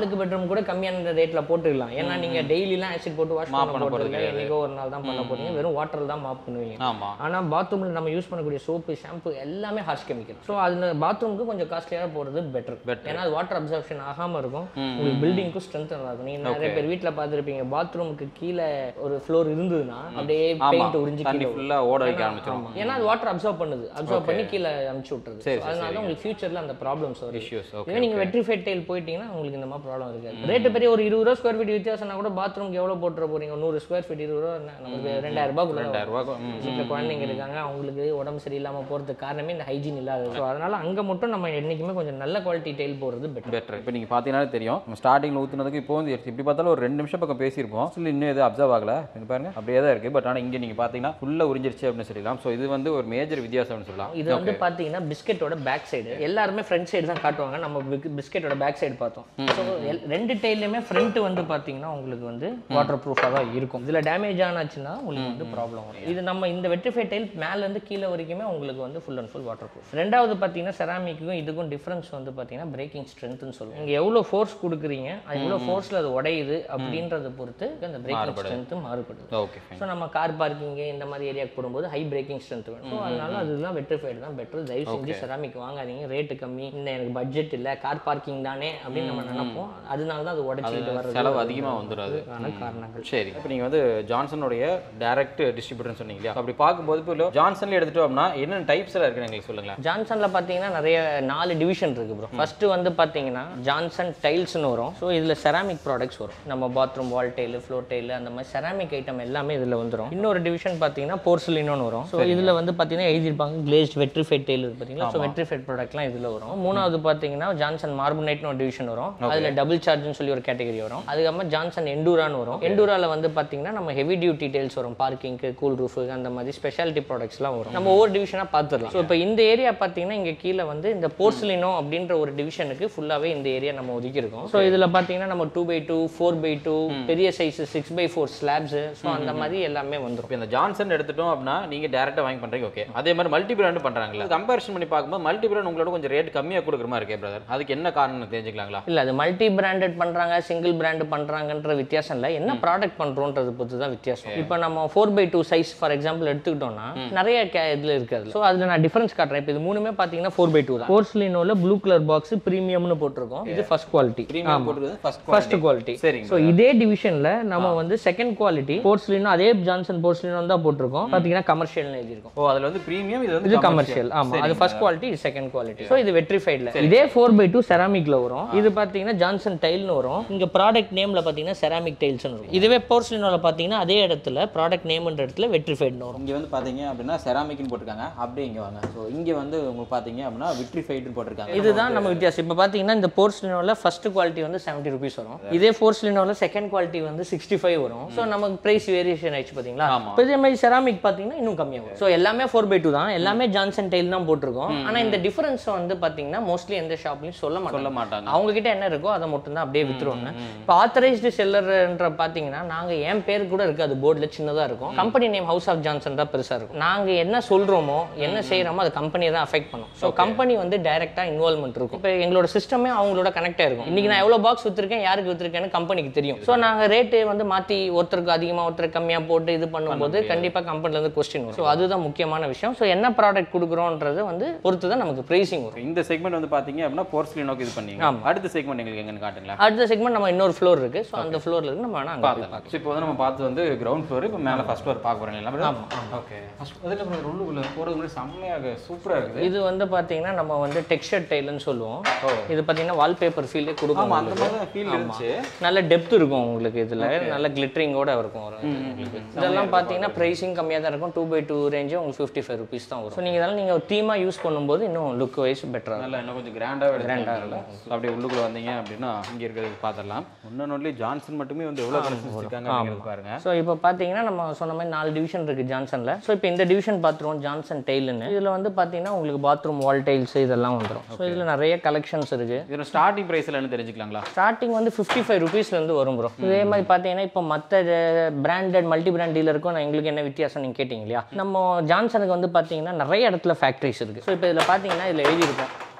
ஹாலுக்கு பெட்ரூம் கூட கம்மியான ரேட்ல போட்டுக்கலாம் ஏன்னா நீங்க டெய்லிலாம் ஆசிட் போட்டு வாஷ்
Mop
பண்ண
பண்ண
போறது
போறது
இல்லை என்னைக்கோ ஒரு நாள் தான் பண்ண போறீங்க வெறும் வாட்டர் தான் மாப் பண்ணுவீங்க
ஆமா
ஆனா பாத்ரூம்ல நம்ம யூஸ் பண்ணக்கூடிய சோப்பு ஷாம்பு எல்லாமே ஹார்ஷ் கெமிக்கல் ஸோ அது பாத்ரூமுக்கு கொஞ்சம் காஸ்ட்லியாக போறது பெட்டர்
Better.
ஏன்னா அது வாட்டர் அப்சர்ப்ஷன் ஆகாம இருக்கும் உங்களுக்கு பில்டிங்க்கும் ஸ்ட்ரென்த் நல்லா இருக்கும் நீங்க நிறைய பேர் வீட்ல பார்த்துருப்பீங்க பாத்ரூமுக்கு கீழே ஒரு ஃப்ளோர் இருந்ததுன்னா அப்படியே
ஆமா
பெயிண்ட் உறிஞ்சி
தண்ணி
கீழே
ஃபுல்லா ஓட வைக்க ஆரம்பிச்சிடும்
ஆமா. ஏன்னா அது வாட்டர் அப்சர்வ் பண்ணுது அப்சர்வ் பண்ணி கீழே அமுச்சு விட்டுருது
சரி,
So, அதனால தான் உங்களுக்கு ஃபியூச்சர்ல அந்த ப்ராப்ளம்ஸ் வரும்
இஷ்யூஸ் ஓகே
இதே நீங்க வெட்ரிஃபைட் டைல் போயிட்டீங்கன்னா உங்களுக்கு இந்த மாதிரி ப்ராப்ளம் இருக்காது ரேட்டு பெரிய ஒரு இருபது ரூபா ஸ்கொயர் ஃபீட் வித்தியாசம்னா கூட பாத்ரூம்க்கு எவ்வளவு போட்டுற போறீங்க நூறு ஸ்கொயர் ஃபீட் இருபது ரூபா என்ன, நமக்கு ரெண்டாயிரம் ரூபாய்
ரெண்டாயிரம் ரூபாய் ம்,
வீட்டில் குழந்தைங்க இருக்காங்க அவங்களுக்கு உடம்பு சரியில்லாம போறதுக்கு காரணமே இந்த ஹைஜீன் இல்லாதது ஸோ அதனால அங்க மட்டும் நம்ம என்னைக்குமே கொஞ்சம் நல்ல குவாலிட்டி டைல் போடுறது பெட்டர்
பெட்டர் இப்போ நீங்கள் பார்த்தீங்கன்னா தெரியும் நம்ம ஸ்டார்டிங்கில் ஊற்றுனதுக்கு இப்போ வந்து எப்படி பார்த்தாலும் ஒரு ரெண்டு நிமிஷம் பக்கம் பேசியிருப்போம் ஸ்டில் இன்னும் எதுவும் அப்சர்வ் ஆகல இது பாருங்க அப்படியே தான் இருக்குது பட் ஆனால் இங்கே நீங்கள் பார்த்தீங்கன்னா ஃபுல்லாக உறிஞ்சிருச்சு அப்படின்னு சொல்லலாம் ஸோ இது வந்து ஒரு மேஜர் வித்தியாசம்னு சொல்லலாம்
இது வந்து பாத்தீங்கன்னா பிஸ்கெட்டோட பேக் சைடு எல்லாருமே ஃப்ரண்ட் சைடு தான் காட்டுவாங்க நம்ம பிஸ்கெட்டோட பேக் சைடு பார்த்தோம் ஸோ ரெண்டு டைல்லையுமே ஃப்ரண்ட் வந்து பாத்தீங்கன்னா உங்களுக்கு வந்து வாட்டர் ப்ரூஃபாக தான் இருக்கும் இதுல டேமேஜ் ஆனாச்சுன்னா உங்களுக்கு வந்து ப்ராப்ளம் வரும் இது நம்ம இந்த வெட்ரிஃபை டைல் மேல இருந்து கீழே வரைக்குமே உங்களுக்கு வந்து full and full waterproof ரெண்டாவது பாத்தீங்கன்னா செராமிக்கும் இதுக்கும் டிஃபரன்ஸ் வந்து பாத்தீங்கன்னா பிரேக்கிங் ஸ்ட்ரென்த்னு சொல்லுவோம் நீங்க எவ்வளவு ஃபோர்ஸ் கொடுக்குறீங்க அது எவ்வளவு ஃபோர்ஸ்ல அது உடையுது அப்படின்றத பொறுத்து அந்த பிரேக்கிங் ஸ்ட்ரென்த் மாறுபடுது
ஓகே ஃபைன்
ஸோ நம்ம கார் பார்க்கிங் இந்த மாதிரி ஏரியாக்கு போடும்போது ஹை பிரேக்கிங் ஸ்ட்ரென்த் வேணும் ஸோ அதனால அதுதான் வெட்ரிஃபைடு தான் பெட்டர் தயவு செஞ்சு செராமிக் வாங்காதீங்க ரேட்டு கம்மி இந்த எனக்கு பட்ஜெட் இல்லை கார் பார்க்கிங் தானே அப்படின்னு நம்ம நினைப்போம் அதனால தான் அது உடச்சிட்டு வர்றது
செலவு அதிகமாக வந்துடாது
அதுக்கான காரணங்கள்
சரி இப்போ நீங்கள் வந்து ஜான்சனுடைய டைரக்ட் டிஸ்ட்ரிபியூட்டர்னு சொன்னீங்க இல்லையா அப்படி பார்க்கும்போது இப்போ ஜான்சன்ல எடுத்துட்டோம் அப்படின்னா என்னென்ன டைப்ஸ் எல்லாம் இருக்குன்னு எங்களுக்கு சொல்லுங்களேன்
ஜான்சன்ல பார்த்தீங்கன்னா நிறைய நாலு டிவிஷன் இருக்கு ப்ரோ ஃபர்ஸ்ட் வந்து பார்த்தீங்கன்னா ஜான்சன் டைல்ஸ்னு வரும் ஸோ இதில் செராமிக் ப்ராடக்ட்ஸ் வரும் நம்ம bathroom wall tile floor tile அந்த மாதிரி செராமிக் ஐட்டம் எல்லாமே இதில் வந்துடும் இன்னொரு டிவிஷன் பார்த்தீங்கன்னா போர்சிலினோன்னு வரும் ஸோ இதில் வந்து பார்த்தீங்கன்னா எழுதியிருப்பாங்க கிளேஸ்ட் வெட்ரிஃபைட் டைல் இருக்கு பார்த்தீங்களா ஸோ வெட்ரிஃபைட் ப்ராடக்ட்லாம் இதில் வரும் மூணாவது பார்த்தீங்கன்னா ஜான்சன் மார்பனேட்னு ஒரு டிவிஷன் வரும் அதில் டபுள் சார்ஜ்னு சொல்லி ஒரு கேட்டகரி வரும் அதுக்கப்புறம் ஜான்சன் எண்டூரான்னு வரும் எண்டூரால வந்து பார்த்தீங்கன்னா நம்ம ஹெவி டியூட்டி டைல்ஸ் வரும் பார்க்கிங்க்கு கூல் ரூஃப் அந்த மாதிரி ஸ்பெஷாலிட்டி ப்ராடக்ட்ஸ்லாம் வரும் நம்ம ஒவ்வொரு டிவிஷனாக பார்த்துடலாம் ஸோ இப்போ இந்த ஏரியா பார்த்தீங்கன்னா இங்கே கீழே வந்து இந்த போர்சிலினோ அப்படின்ற ஒரு டிவிஷனுக்கு ஃபுல்லாகவே இந்த ஏரியா நம்ம ஒதுக்கியிருக்கோம் ஸோ இதில் பார்த்தீங்கன்னா நம்ம two by two four by two பெரிய size six by four slabs so அந்த மாதிரி எல்லாமே வந்துடும்
இப்போ இந்த ஜான்சன் எடுத்துட்டோம் அப்படின்னா நீங்க டேரக்டா வாங்கி பண்றீங்க ஓகே அதே மாதிரி மல்டி பிராண்டும் பண்றாங்களா கம்பேரிசன் பண்ணி பார்க்கும்போது மல்டி பிராண்ட் உங்களோட கொஞ்சம் ரேட் கம்மியா கொடுக்குற மாதிரி இருக்கே பிரதர் அதுக்கு என்ன காரணம் தெரிஞ்சுக்கலாங்களா
இல்ல அது மல்டி பிராண்டட் பண்றாங்க சிங்கிள் பிராண்ட் பண்றாங்கன்ற வித்தியாசம் இல்ல என்ன ப்ராடக்ட் பண்றோன்றது பொறுத்து தான் வித்தியாசம் இப்போ நம்ம four by two size for example எடுத்துக்கிட்டோம்னா நிறைய கே- இதுல இருக்காது ஸோ அதுல நான் டிஃபரன்ஸ் காட்டுறேன் இப்போ இது மூணுமே பாத்தீங்கன்னா ஃபோர் பை டூ தான் போர்ஸ்லினோல ப்ளூ கலர் பாக்ஸ் ப்ரீமியம்னு போட்டிருக்கோம் இது ஃபர்ஸ்ட் குவாலிட்டி
ப்ரீமியம் போட்டுருது ஃபர்ஸ்ட்
ஃபர்ஸ்ட் குவாலிட்டி
சரிங்க
ஸோ இதே டிவிஷன்ல நம்ம வந்து செகண்ட் குவாலிட்டி போர்ஸ்லினோ அதே ஜான்சன் போர்ஸ்லினோ தான் போட்டிருக்கோம் பாத்தீங்கன்னா கமர்ஷியல்னு எழுதியிருக்கோம்
ஓ அதுல வந்து ப்ரீமியம் இது வந்து
இது கமர்ஷியல் ஆமா அது ஃபர்ஸ்ட் குவாலிட்டி இது செகண்ட் குவாலிட்டி ஸோ இது வெட்ரிஃபைட்ல இதே ஃபோர் பை டூ செராமிக்ல வரும் இது பாத்தீங்கன்னா ஜான்சன் டைல்னு வரும் இங்க ப்ராடக்ட் நேம்ல பாத்தீங்கன்னா செராமிக் டைல்ஸ்னு இருக்கும் இதுவே போர்ஸ்லினோல பாத்தீங்கன்னா அதே இடத்துல ப்ராடக்ட் நேம்ன்ற இடத்துல வெட்ரிஃபைட்னு வரும்
இங்க வந்து பாத்தீங்க அப்படின்னா செராமிக்னு போட்டிருக்காங்க அப்படியே இங்க வாங்க ஸோ இங்க வந்து உங்களுக்கு பாத்தீங்க அப்படின்னா விட்ரிஃபைடுன்னு போட்டிருக்காங்க
இதுதான் நம்ம வித்தியாசம் இப்போ பார்த்தீங்கன்னா இந்த போர்ஸ்லினோல ஃபர்ஸ்ட் குவாலிட்டி வந்து செவன்ட்டி ருபீஸ் வரும் இதே போர்ஸ்லினோல செகண்ட் குவாலிட்டி வந்து சிக்ஸ்டி ஃபைவ் வரும் ஸோ நமக்கு பிரைஸ் வேரியேஷன் ஆயிடுச்சு பார்த்தீங்களா
ஆமா.
இப்போ இதே மாதிரி செராமிக் பார்த்தீங்கன்னா இன்னும் கம்மியாக வரும் ஸோ எல்லாமே ஃபோர் பை டூ தான் எல்லாமே ஜான்சன் டைல் தான் போட்டிருக்கோம் ஆனால் இந்த டிஃபரன்ஸ் வந்து பார்த்தீங்கன்னா மோஸ்ட்லி எந்த ஷாப்லையும் சொல்ல மாட்டாங்க
சொல்ல மாட்டாங்க
அவங்க கிட்ட என்ன இருக்கோ அதை மட்டும் தான் அப்படியே வித்துருவாங்க இப்போ ஆத்தரைஸ்டு செல்லர்ன்ற பார்த்தீங்கன்னா நாங்க என் பேர் கூட இருக்காது போர்டில் சின்னதா இருக்கும் company name house of Johnson தான் பெருசா இருக்கும் நாங்க என்ன சொல்றோமோ என்ன செய்யறோமோ அது கம்பெனியை தான் அஃபெக்ட் பண்ணும் ஸோ கம்பெனி வந்து டைரக்டா இன்வால்மெண்ட் இருக்கும் இப்போ எங்களோட சிஸ்டமே அவங்களோட கனெக்ட் ஆயிருக்கும் இன்னைக்கு நான் எவ்வளவு பாக்ஸ் வித்துருக்கேன் யாருக்கு வித்துருக்கேன்னு கம்பெனிக்கு தெரியும் ஸோ நாங்க ரேட்டு வந்து மாத்தி ஒருத்தருக்கு அதிகமா ஒருத்தருக்கு கம்மியா போட்டு இது பண்ணும்போது கண்டிப்பா கம்பெனில இருந்து கொஸ்டின் வரும் ஸோ அதுதான் முக்கியமான விஷயம் ஸோ என்ன ப்ராடக்ட் கொடுக்குறோன்றது வந்து பொறுத்து தான் நமக்கு ப்ரைசிங் வரும்
இந்த செக்மெண்ட் வந்து பாத்தீங்க அப்படின்னா போர்ஸ்லினோக்கு இது பண்ணீங்க
ஆமா.
அடுத்த செக்மெண்ட் எங்களுக்கு எங்கன்னு காட்டுங்களா
அடுத்த செக்மெண்ட் நம்ம இன்னொரு ஃப்ளோர் இருக்கு ஸோ அந்த ஃப்ளோர்ல இருக்கு நம்ம வேணா அங்க போய்
பார்த்தலாம் ஸோ இப்போ வந்து நம்ம பார்த்து வந்து கிரவுண்ட் ஃப்ளோர் இப்போ மேலே ஃபர்ஸ்ட் ஃப்ளோர் பார்க்க போகிறோம் எல்லாம் ஓகே ஃபர்ஸ்ட் அதில் அப்புறம் உள்ளுக்குள்ள போகிறது முன்னாடி செம்மையாக சூப்பராக இருக்குது
இது வந்து பாத்தீங்கன்னா நம்ம வந்து டெக்ஸ்சர் டைல்னு சொல்லுவோம்
ஓ.
இது பாத்தீங்கன்னா வால்பேப்பர் ஃபீல்டே கொடுக்கும்
ஆமாம் அந்த
உங்களுக்கு.
மாதிரி தான் ஃபீல் இருந்துச்சு
நல்ல டெப்த் இருக்கும் உங்களுக்கு இதுல நல்ல கிளிட்டரிங்கோட இருக்கும் ஒரு உங்களுக்கு. இதெல்லாம் பாத்தீங்கன்னா பிரைசிங் கம்மியா தான் இருக்கும் டூ பை டூ ரேஞ்சு உங்களுக்கு ஃபிஃப்டி ஃபைவ் ருபீஸ் தான் வரும் ஸோ நீங்க இதெல்லாம் நீங்க தீமா யூஸ் பண்ணும்போது இன்னும் லுக் வைஸ் பெட்டரா
நல்லா இன்னும் கொஞ்சம் கிராண்டாக கிராண்டாக இருக்கும் அப்படியே உள்ளுக்குள்ள வந்தீங்க அப்படின்னா இங்கே இருக்கிறது பார்த்துடலாம் இன்னொன்று ஒன்லி ஜான்சன் மட்டுமே வந்து எவ்வளோ கலெக்ஷன்ஸ் இருக்காங்க அப்படிங்கிறது பாருங்க
ஸோ இப்போ பார்த்தீங்கன்னா நம்ம சொன்ன மாதிரி நாலு டிவிஷன் இருக்கு ஜான்சன்ல ஸோ இப்போ இந்த டிவிஷன் பார்த்துருவோம் ஜான்சன் டைல்னு இதுல வந்து பாத்தீங்கன்னா உங்களுக்கு பாத்ரூம் வால் டைல்ஸ் இதெல்லாம் வந்துடும் ஸோ இதுல நிறைய கலெக்ஷன்ஸ் இருக்கு
இதோட ஸ்டார்டிங் ப்ரைஸில் என்ன தெரிஞ்சுக்கலாங்களா
ஸ்டார்டிங் வந்து ஃபிஃப்டி ஃபைவ் ருபீஸ்லேருந்து வரும் ப்ரோ இதே மாதிரி பார்த்தீங்கன்னா இப்போ மற்ற பிராண்டட் மல்டி பிராண்ட் டீலருக்கும் நான் எங்களுக்கு என்ன வித்தியாசம் நீங்கள் கேட்டிங்க இல்லையா நம்ம ஜான்சனுக்கு வந்து பார்த்தீங்கன்னா நிறைய இடத்துல ஃபேக்ட்ரிஸ் இருக்குது ஸோ இப்போ இதில் பார்த்தீங்கன்னா இதில் எழுதியிருக்கும்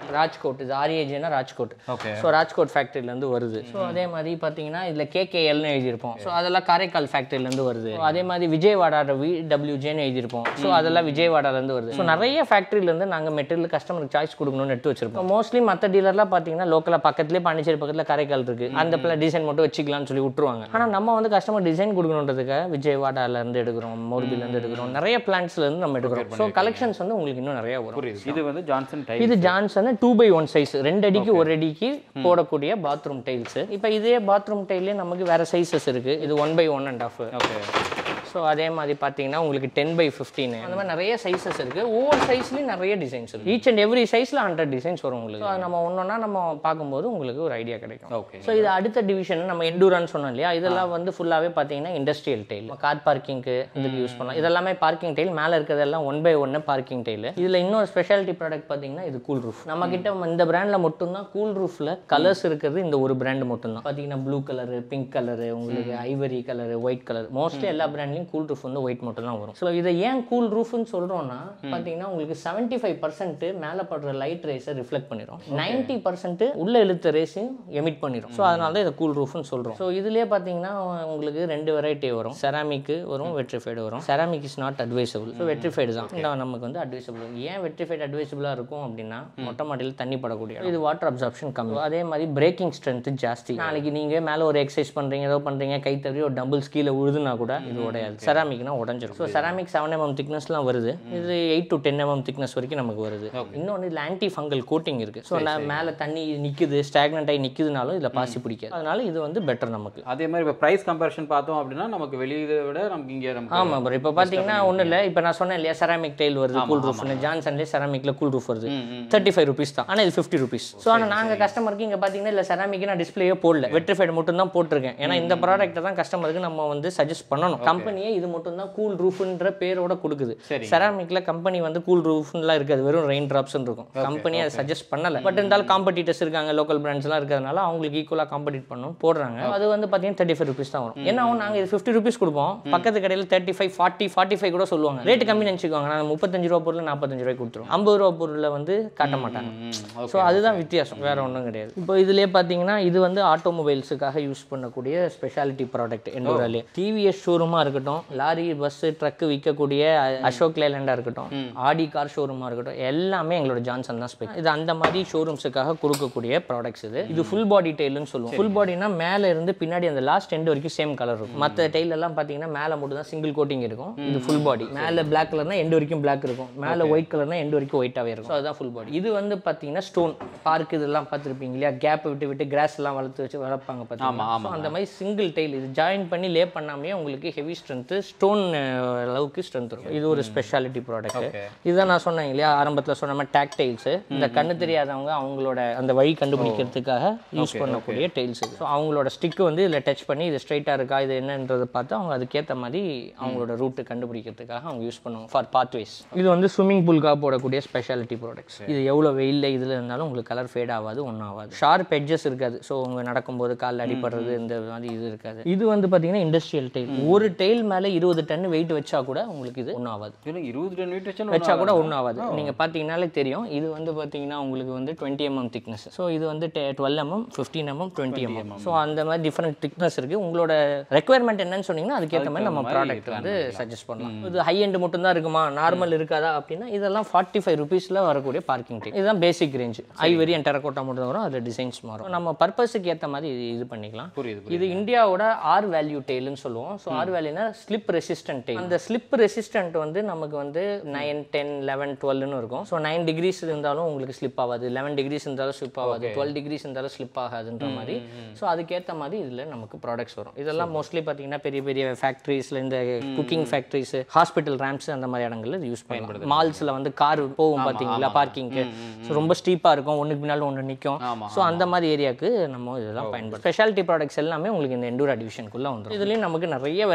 ராஜ்கோட் இது ஆர்ஏஜேனா ராஜ்கோட்
ஓகே
ஸோ ராஜ்கோட் ஃபேக்ட்ரிலேருந்து வருது ஸோ அதே மாதிரி பார்த்தீங்கன்னா இதில் கேகேஎல்னு எழுதியிருப்போம் ஸோ அதெல்லாம் காரைக்கால் ஃபேக்ட்ரிலேருந்து வருது So, அதே மாதிரி விஜயவாடா விடபிள்யூஜேன்னு எழுதியிருப்போம் ஸோ அதெல்லாம் விஜயவாடாலேருந்து வருது ஸோ நிறைய ஃபேக்ட்ரிலேருந்து நாங்கள் மெட்டீரியல் கஸ்டமருக்கு சாய்ஸ் கொடுக்கணும்னு எடுத்து வச்சிருப்போம் மோஸ்ட்லி மற்ற டீலர்லாம் பார்த்தீங்கன்னா லோக்கலாக பக்கத்துலேயே பாண்டிச்சேரி பக்கத்தில் காரைக்கால் இருக்கு அந்த டிசைன் மட்டும் வச்சுக்கலாம்னு சொல்லி விட்டுருவாங்க ஆனால் நம்ம வந்து கஸ்டமர் டிசைன் கொடுக்கணுன்றதுக்காக விஜயவாடாலேருந்து எடுக்கிறோம் மோர்பிலேருந்து எடுக்கிறோம் நிறைய பிளான்ஸ்லேருந்து நம்ம எடுக்கிறோம் ஸோ கலெக்ஷன்ஸ் வந்து உங்களுக்கு இன்னும் நிறைய வரும்
புரியுது இது வந்து ஜான்சன் டைப்
இது Johnson two by one size ரெண்டு அடிக்கு ஒரு அடிக்கு போடக்கூடிய பாத்ரூம் டைல்ஸ் இப்போ இதே பாத்ரூம் டைல்லே நமக்கு வேற சைஸஸ் இருக்கு இது one by one and half
okay
so அதே மாதிரி பார்த்தீங்கன்னா உங்களுக்கு டென் பை ஃபிஃப்டீன் அந்த மாதிரி நிறைய சைஸஸ் இருக்கு ஒவ்வொரு சைஸ்லையும் நிறைய டிசைன்ஸ் இருக்கு ஈச் அண்ட் எவ்ரி சைஸில் ஹண்ட்ரட் டிசைன்ஸ் வரும் உங்களுக்கு So, அது நம்ம ஒன்றொன்னா நம்ம பார்க்கும்போது உங்களுக்கு ஒரு ஐடியா கிடைக்கும்
ஓகே
ஸோ இது அடுத்த டிவிஷன் நம்ம எண்டூரான்னு சொன்னோம் இல்லையா இதெல்லாம் வந்து ஃபுல்லாகவே பார்த்தீங்கன்னா இண்டஸ்ட்ரியல் டைல் கார் பார்க்கிங்க்கு இதுக்கு யூஸ் பண்ணலாம் இதெல்லாமே பார்க்கிங் டைல் மேலே இருக்கிறதெல்லாம் ஒன் பை ஒன்று பார்க்கிங் டைல் இதில் இன்னொரு ஸ்பெஷாலிட்டி ப்ராடக்ட் பார்த்தீங்கன்னா இது கூல் ரூஃப் நம்ம கிட்ட இந்த பிராண்டில் மட்டும்தான் கூல் ரூஃபில் கலர்ஸ் இருக்கிறது இந்த ஒரு பிராண்ட் மட்டும்தான் பார்த்தீங்கன்னா ப்ளூ கலரு பிங்க் கலரு உங்களுக்கு ivory colour white colour mostly எல்லா பிராண்ட்லையும் கூல் ரூஃப் வந்து ஒயிட் மட்டும் தான் வரும் ஸோ இதை ஏன் கூல் ரூஃப்னு சொல்கிறோன்னா பார்த்தீங்கன்னா உங்களுக்கு செவன்ட்டி ஃபைவ் பர்சன்ட் மேலே படுற லைட் ரேஸை ரிஃப்ளெக்ட் பண்ணிடும் நைன்ட்டி பர்சன்ட் உள்ள இழுத்த ரேஸையும் எமிட் பண்ணிடும் ஸோ அதனால தான் இதை கூல் ரூஃப்னு சொல்கிறோம் ஸோ இதுலேயே பார்த்தீங்கன்னா உங்களுக்கு ரெண்டு வெரைட்டி வரும் செராமிக்கு வரும் வெட்ரிஃபைடு வரும் ceramic is not advisable so vitrified தான் இந்த நமக்கு வந்து அட்வைசபிள் ஏன் வெட்ரிஃபைடு அட்வைசபிளாக இருக்கும் அப்படின்னா மொட்டை மாடியில் தண்ணி படக்கூடிய இடம். இது வாட்டர் அப்சார்ப்ஷன் கம்மி அதே மாதிரி பிரேக்கிங் ஸ்ட்ரென்த் ஜாஸ்தி நாளைக்கு நீங்கள் மேலே ஒரு எக்ஸசைஸ் பண்ணுறீங்க ஏதோ பண்ணுறீங்க கை தவறி ஒரு டபுள்ஸ் கீழே உழுதுனா கூட இது உடையாது செராமிக்னா உடஞ்சிரும் ஸோ செராமிக் செவன் எம்எம் திக்னஸ்லாம் வருது இது eight to ten mm thickness வரைக்கும் நமக்கு வருது இன்னொன்று இதில் ஆன்டி ஃபங்கல் கோட்டிங் இருக்குது ஸோ மேலே தண்ணி நிற்குது ஸ்டாக்னண்ட் ஆகி நிற்குதுனாலும் இதில் பாசி பிடிக்காது அதனால இது வந்து பெட்டர் நமக்கு
அதே மாதிரி இப்போ ப்ரைஸ் கம்பேரிஷன் பார்த்தோம் அப்படின்னா நமக்கு வெளியில விட நமக்கு இங்கே நமக்கு
ஆமாம் ப்ரோ இப்போ பார்த்தீங்கன்னா ஒன்றும் இல்லை இப்போ நான் சொன்னேன் இல்லையா செராமிக் டைல் வருது கூல் ரூஃப்னு ஜான்சன்லேயே செராமிக்கில் கூல் ரூஃப் வருது தேர்ட்டி ஃபைவ் ருபீஸ் தான் ஆனால் இது ஃபிஃப்டி ருபீஸ் ஸோ ஆனால் நாங்கள் கஸ்டமருக்கு இங்கே பார்த்தீங்கன்னா இல்லை செராமிக்கு நான் டிஸ்பிளேயே போடல வெட்ரிஃபைடு மட்டும் தான் போட்டிருக்கேன் ஏன்னா இந்த ப்ராடக்ட்டை தான் கஸ்டமருக்கு நம்ம வந்து சஜஸ்ட் பண்ணணும் கம்பெனியே இது மட்டும் தான் கூல் ரூஃப்ன்ற பேரோட கொடுக்குது
சரி.
செராமிக்ல கம்பெனி வந்து கூல் ரூஃப்லாம் இருக்காது வெறும் ரெயின் ட்ராப்ஸ்னு இருக்கும் கம்பெனி அதை சஜஸ்ட் பண்ணல பட் இருந்தாலும் காம்படிட்டர்ஸ் இருக்காங்க லோக்கல் பிராண்ட்ஸ்லாம் இருக்கிறதுனால அவங்களுக்கு ஈக்குவலாக காம்படிட் பண்ணும் போடுறாங்க அது வந்து பார்த்தீங்கன்னா தேர்ட்டி ஃபைவ் ருபீஸ் தான் வரும் ஏன்னா நாங்கள் இது ஃபிஃப்டி ருபீஸ் கொடுப்போம் பக்கத்து கடையில் thirty five forty forty five கூட சொல்லுவாங்க ரேட் கம்மி நினச்சிக்குவாங்க நான் முப்பத்தஞ்சு ரூபா பொருள் நாற்பத்தஞ்சு ரூபாய்க்கு கொடுத்துருவோம் ஐம்பது ரூபா பொருளில் வந்து காட்ட மாட்டாங்க ஸோ அதுதான் வித்தியாசம் வேற ஒன்றும் கிடையாது இப்போ இதுலயே பார்த்தீங்கன்னா இது வந்து ஆட்டோமொபைல்ஸுக்காக யூஸ் பண்ணக்கூடிய ஸ்பெஷாலிட்டி ப்ராடக்ட் எண்டோராலே டிவிஎஸ் ஷோரூமாக இருக்கட்டும் லாரி பஸ் ட்ரக்கு விற்கக்கூடிய அசோக் லேலண்டாக இருக்கட்டும் ஆடி கார் ஷோரூமாக இருக்கட்டும் எல்லாமே எங்களோட ஜான்சன் தான் ஸ்பெக் இது அந்த மாதிரி ஷோரூம்ஸுக்காக கொடுக்கக்கூடிய ப்ராடக்ட்ஸ் இது இது ஃபுல் பாடி டெய்ல்னு சொல்லுவோம் ஃபுல் பாடினா மேலே இருந்து பின்னாடி அந்த லாஸ்ட் எண்ட் வரைக்கும் சேம் கலர் இருக்கும் மற்ற டெய்ல் எல்லாம் பார்த்தீங்கன்னா மேலே மட்டும் தான் சிங்கிள் கோட்டிங் இருக்கும் இது ஃபுல் பாடி மேலே பிளாக் கலர்னா எண்ட் வரைக்கும் பிளாக் இருக்கும் மேலே ஒயிட் கலர்னா எண்ட் வரைக்கும் ஒயிட்டாகவே இருக்கும் So அதுதான் ஃபுல் பாடி இது வந்து பார்த்தீங்கன்னா ஸ்டோன் பார்க் இதெல்லாம் பார்த்துருப்பீங்க இல்லையா கேப் விட்டு விட்டு கிராஸ் எல்லாம் வளர்த்து வச்சு வளர்ப்பாங்க
ஆமா,
பார்த்தீங்கன்னா
ஆமா.
So அந்த மாதிரி சிங்கிள் டெய்ல் இது ஜாயின் பண்ணி லே பண்ணாமே உங்களுக்கு ஹெவி ஸ்ட்ரென்த்து ஸ்டோன் அளவுக்கு ஸ்ட்ரென்த் இருக்கும் இது ஒரு ஸ்பெஷாலிட்டி ப்ராடக்ட்
Okay.
இதுதான் நான் சொன்னேன் இல்லையா ஆரம்பத்தில் சொன்ன மாதிரி டேக் டெய்ல்ஸ் இந்த கண்ணு தெரியாதவங்க அவங்களோட அந்த வழி கண்டுபிடிக்கிறதுக்காக யூஸ் பண்ணக்கூடிய டெய்ல்ஸ் இது ஸோ அவங்களோட ஸ்டிக்கு வந்து இதில் டச் பண்ணி இது ஸ்ட்ரைட்டாக இருக்கா இது என்னன்றதை பார்த்து அவங்க அதுக்கேற்ற மாதிரி அவங்களோட ரூட்டு கண்டுபிடிக்கிறதுக்காக அவங்க யூஸ் பண்ணுவாங்க ஃபார் பாத்வேஸ் இது வந்து ஸ்விம்மிங் பூலுக்காக போடக்கூடிய ஸ்பெஷாலிட்டி ப்ராடக்ட்ஸ் இது எவ்வளோ வெயிலில் இதில் இருந்தாலும் உங்களுக்கு கலர் ஃபேட் ஆகாது ஒன்றும் ஆகாது ஷார்ப் எட்ஜஸ் இருக்காது ஸோ உங்க நடக்கும்போது காலில் அடிபடுறது இந்த மாதிரி இது இருக்காது இது வந்து பார்த்தீங்கன்னா இண்டஸ்ட்ரியல் டெய்ல் ஒரு டெய்ல் மேலே இருபது டன் வெயிட் வச்சா கூட உங்களுக்கு இது ஒன்றும் ஆகாது
இல்லை இருபது டன் வீட்டு வச்சா
வச்சா கூட ஒன்றும் ஆகாது நீங்கள் பார்த்தீங்கனாலே தெரியும் இது வந்து பார்த்தீங்கன்னா உங்களுக்கு வந்து டுவெண்ட்டி எம்எம் திக்னஸ் ஸோ இது வந்து twelve mm fifteen mm twenty mm so அந்த மாதிரி டிஃப்ரெண்ட் திக்னஸ் இருக்குது உங்களோட ரெக்குயர்மெண்ட் என்னன்னு சொன்னீங்கன்னா அதுக்கேற்ற மாதிரி நம்ம ப்ராடக்ட் வந்து சஜஸ்ட் பண்ணலாம் இது ஹை எண்ட் மட்டும் தான் இருக்குமா நார்மல் இருக்காதா அப்படின்னா இதெல்லாம் ஃபார்ட்டி ஃபைவ் ருபீஸில் வரக்கூடிய பார்க்கிங் டேக் இதுதான் basic range ivory and terracotta மட்டும் தான் வரும் அதில் டிசைன்ஸ் மாறும் நம்ம பர்பஸுக்கு ஏற்ற மாதிரி இது இது பண்ணிக்கலாம்
புரியுது
இது இந்தியாவோட ஆர் வேல்யூ டெய்ல்னு சொல்லுவோம் ஸோ ஆர் வேல்யூனா ஸ்லிப் ரெசிஸ்டன்ட் டெய்ல் அந்த ஸ்லிப் ரெசிஸ்டன்ட் வந்து நமக்கு வந்து நைன் டென் லெவன் டுவெல்னு இருக்கும் ஸோ நைன் டிகிரிஸ் இருந்தாலும் உங்களுக்கு ஸ்லிப் ஆகாது லெவன் டிகிரிஸ் இருந்தாலும் ஸ்லிப் ஆகாது டுவெல் டிகிரிஸ் இருந்தாலும் ஸ்லிப் ஆகாதுன்ற மாதிரி ஸோ அதுக்கேற்ற மாதிரி இதில் நமக்கு ப்ராடக்ட்ஸ் வரும் இதெல்லாம் மோஸ்ட்லி பார்த்தீங்கன்னா பெரிய பெரிய ஃபேக்ட்ரிஸில் இந்த குக்கிங் ஃபேக்ட்ரிஸ் ஹாஸ்பிட்டல் ரேம்ப்ஸ் அந்த மாதிரி இடங்கள்ல இது யூஸ் பண்ணலாம் மால்ஸில் வந்து கார் போகும் பார்த்தீங்களா பார்க்கிங்க்கு ஸோ ரொம்ப ஸ்டீப்பாக இருக்கும் ஒன்றுக்கு பின்னால் ஒன்று நிற்கும்
ஆமா,
ஸோ அந்த மாதிரி ஏரியாவுக்கு நம்ம இதெல்லாம் பயன்படுத்தும் ஸ்பெஷாலிட்டி ப்ராடக்ட்ஸ் எல்லாமே உங்களுக்கு இந்த எண்டூரா டிவிஷனுக்குள்ளே வந்துடும் இதுலேயும் நமக்கு நிறைய வெரைட்டிஸ்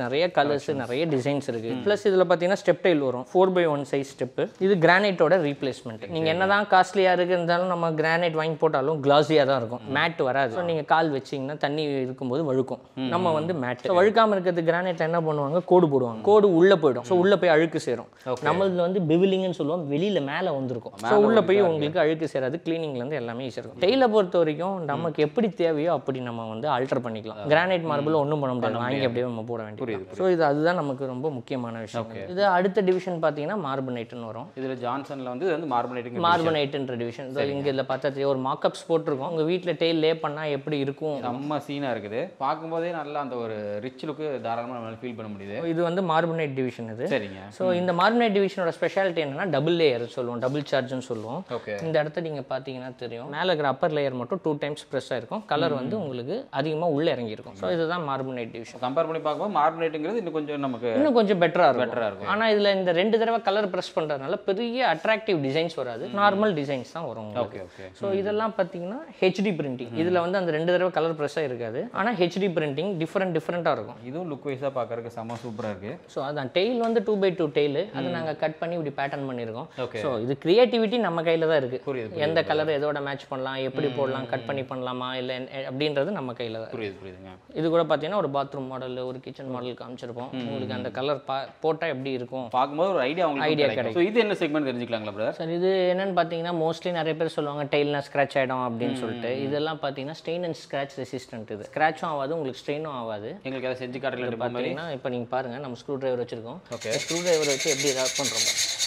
நிறைய கலர்ஸ் நிறைய டிசைன்ஸ் இருக்கு ப்ளஸ் இதில் பார்த்தீங்கன்னா ஸ்டெப் டைல் வரும் four by one size step இது கிரானைட்டோட ரீப்ளேஸ்மெண்ட் நீங்கள் என்னதான் காஸ்ட்லியாக இருக்கு இருந்தாலும் நம்ம கிரானைட் வாங்கி போட்டாலும் கிளாஸியாக தான் இருக்கும் மேட் வராது ஸோ நீங்கள் கால் வச்சீங்கன்னா தண்ணி இருக்கும்போது வழுக்கும் நம்ம வந்து மேட் வழுக்காமல் இருக்கிறது கிரானைட்ல என்ன பண்ணுவாங்க கோடு போடுவாங்க கோடு உள்ளே போயிடும் ஸோ உள்ளே போய் அழுக்கு சேரும் நம்மளது வந்து பிவிலிங்னு சொல்லுவோம் வெளியில் மேலே வந்திருக்கும் ஸோ உள்ளே போய் உங்களுக்கு அழுக்கு சேராது கிளீனிங்லேருந்து எல்லாமே ஈஸியாக இருக்கும் டெய்லை பொறுத்த வரைக்கும் நமக்கு எப்படி தேவையோ அப்படி நம்ம வந்து ஆல்டர் பண்ணிக்கலாம் கிரானைட் மார்பிள் ஒன்றும் பண்ண முடியாது வாங்கி அப்படியே நம்ம போட வேண்டியது ஸோ இது அதுதான் நமக்கு ரொம்ப முக்கியமான விஷயம் இது அடுத்த டிவிஷன் பார்த்தீங்கன்னா மார்பனைட்னு வரும்
இதுல ஜான்சன்ல வந்து இது வந்து மார்பனேட்டிங்
மார்பனைட்ன்ற டிவிஷன் இங்கே இதில் பார்த்தா தெரியும் ஒரு மார்க்அப்ஸ் போட்டிருக்கோம் உங்கள் வீட்டில் டெய்ல் லே பண்ணால் எப்படி இருக்கும்
செம்ம சீனா இருக்குது பார்க்கும்போதே நல்லா அந்த ஒரு ரிச் லுக்கு தாராளமா நம்மளால ஃபீல் பண்ண முடியுது
இது வந்து மார்பனைட் டிவிஷன் இது
சரிங்க
ஸோ இந்த மார்பனைட் டிவிஷனோட ஸ்பெஷாலிட்டி என்னன்னா டபுள் லேயர் சொல்லுவோம் டபுள் சார்ஜ்னு சொல்லுவோம்
ஓகே
இந்த இடத்த நீங்கள் பார்த்தீங்கன்னா தெரியும் மேலே இருக்கிற அப்பர் லேயர் மட்டும் டூ டைம்ஸ் ப்ரெஸ் ஆயிருக்கும் கலர் வந்து உங்களுக்கு அதிகமாக உள்ளே இறங்கியிருக்கும் ஸோ இதுதான் மார்பனைட் டிவிஷன்
கம்பேர் பண்ணி பார்க்கும்போது மார்பனேட்டுங்கிறது இன்னும் கொஞ்சம் நமக்கு
இன்னும் கொஞ்சம் பெட்டராக இருக்கும்
பெட்டரா இருக்கும்
ஆனால் இதில் இந்த ரெண்டு தடவை கலர் ப்ரெஸ் பண்ணுறதுனால பெரிய அட்ராக்டிவ் டிசைன்ஸ் வராது நார்மல் டிசைன்ஸ் தான் வரும் உங்களுக்கு
ஓகே ஓகே
ஸோ இதெல்லாம் பார்த்தீங்கன்னா ஹெச்டி பிரிண்டிங் இதில் வந்து அந்த ரெண்டு தடவை கலர் ப்ரெஸ்ஸாக இருக்காது ஆனால் ஹெச்டி பிரிண்டிங் டிஃப்ரெண்ட் டிஃப்ரெண்ட்டாக இருக்கும்
இதுவும் லுக் வைஸாக பார்க்கறதுக்கு செம்ம சூப்பரா இருக்கு
ஸோ அதான் டெய்ல் வந்து டூ பை டூ டெய்ல் அதை நாங்கள் கட் பண்ணி இப்படி பேட்டர்ன் பண்ணியிருக்கோம்
ஓகே
ஸோ இது கிரியேட்டிவிட்டி நம்ம கையில் தான் இருக்குது
புரியுது
எந்த கலர் எதோட மேட்ச் பண்ணலாம் எப்படி போடலாம் கட் பண்ணி பண்ணலாமா இல்லை அப்படின்றது நம்ம கையில் தான்
புரியுது புரியுதுங்க
இது கூட பார்த்தீங்கன்னா ஒரு பாத்ரூம் மாடல் ஒரு கிச்சன் மாடல் காமிச்சிருப்போம் உங்களுக்கு அந்த கலர் பா போட்டால் எப்படி இருக்கும்
பார்க்கும்போது ஒரு ஐடியா உங்களுக்கு
Idea
கிடைக்கும் ஸோ இது என்ன செக்மெண்ட் தெரிஞ்சுக்கலாங்களா பிரதர்
சார் இது என்னன்னு பார்த்தீங்கன்னா மோஸ்ட்லி நிறைய பேர் சொல்லுவாங்க டெய்ல்னா ஸ்க்ராட்ச் ஆகிடும் அப்படின்னு சொல்லிட்டு இதெல்லாம் பார்த்தீங்கன்னா ஸ்டெயின் அண்ட் ஸ்க்ராட்ச் ரெசிஸ்டன்ட் இது ஸ்க்ராட்சும் ஆகாது உங்களுக்கு ஸ்ட்ரெயினும் ஆகாது
எங்களுக்கு அதை செஞ்சு காட்டல மாதிரி
பார்த்தீங்கன்னா இப்போ நீங்கள் பாருங்கள் நம்ம ஸ்க்ரூ டிரைவர் வச்சுருக்கோம்
ஓகே
ஸ்க்ரூ டிரைவர் வச்சு எப்படி ஏதாவது பண்ணுறோம்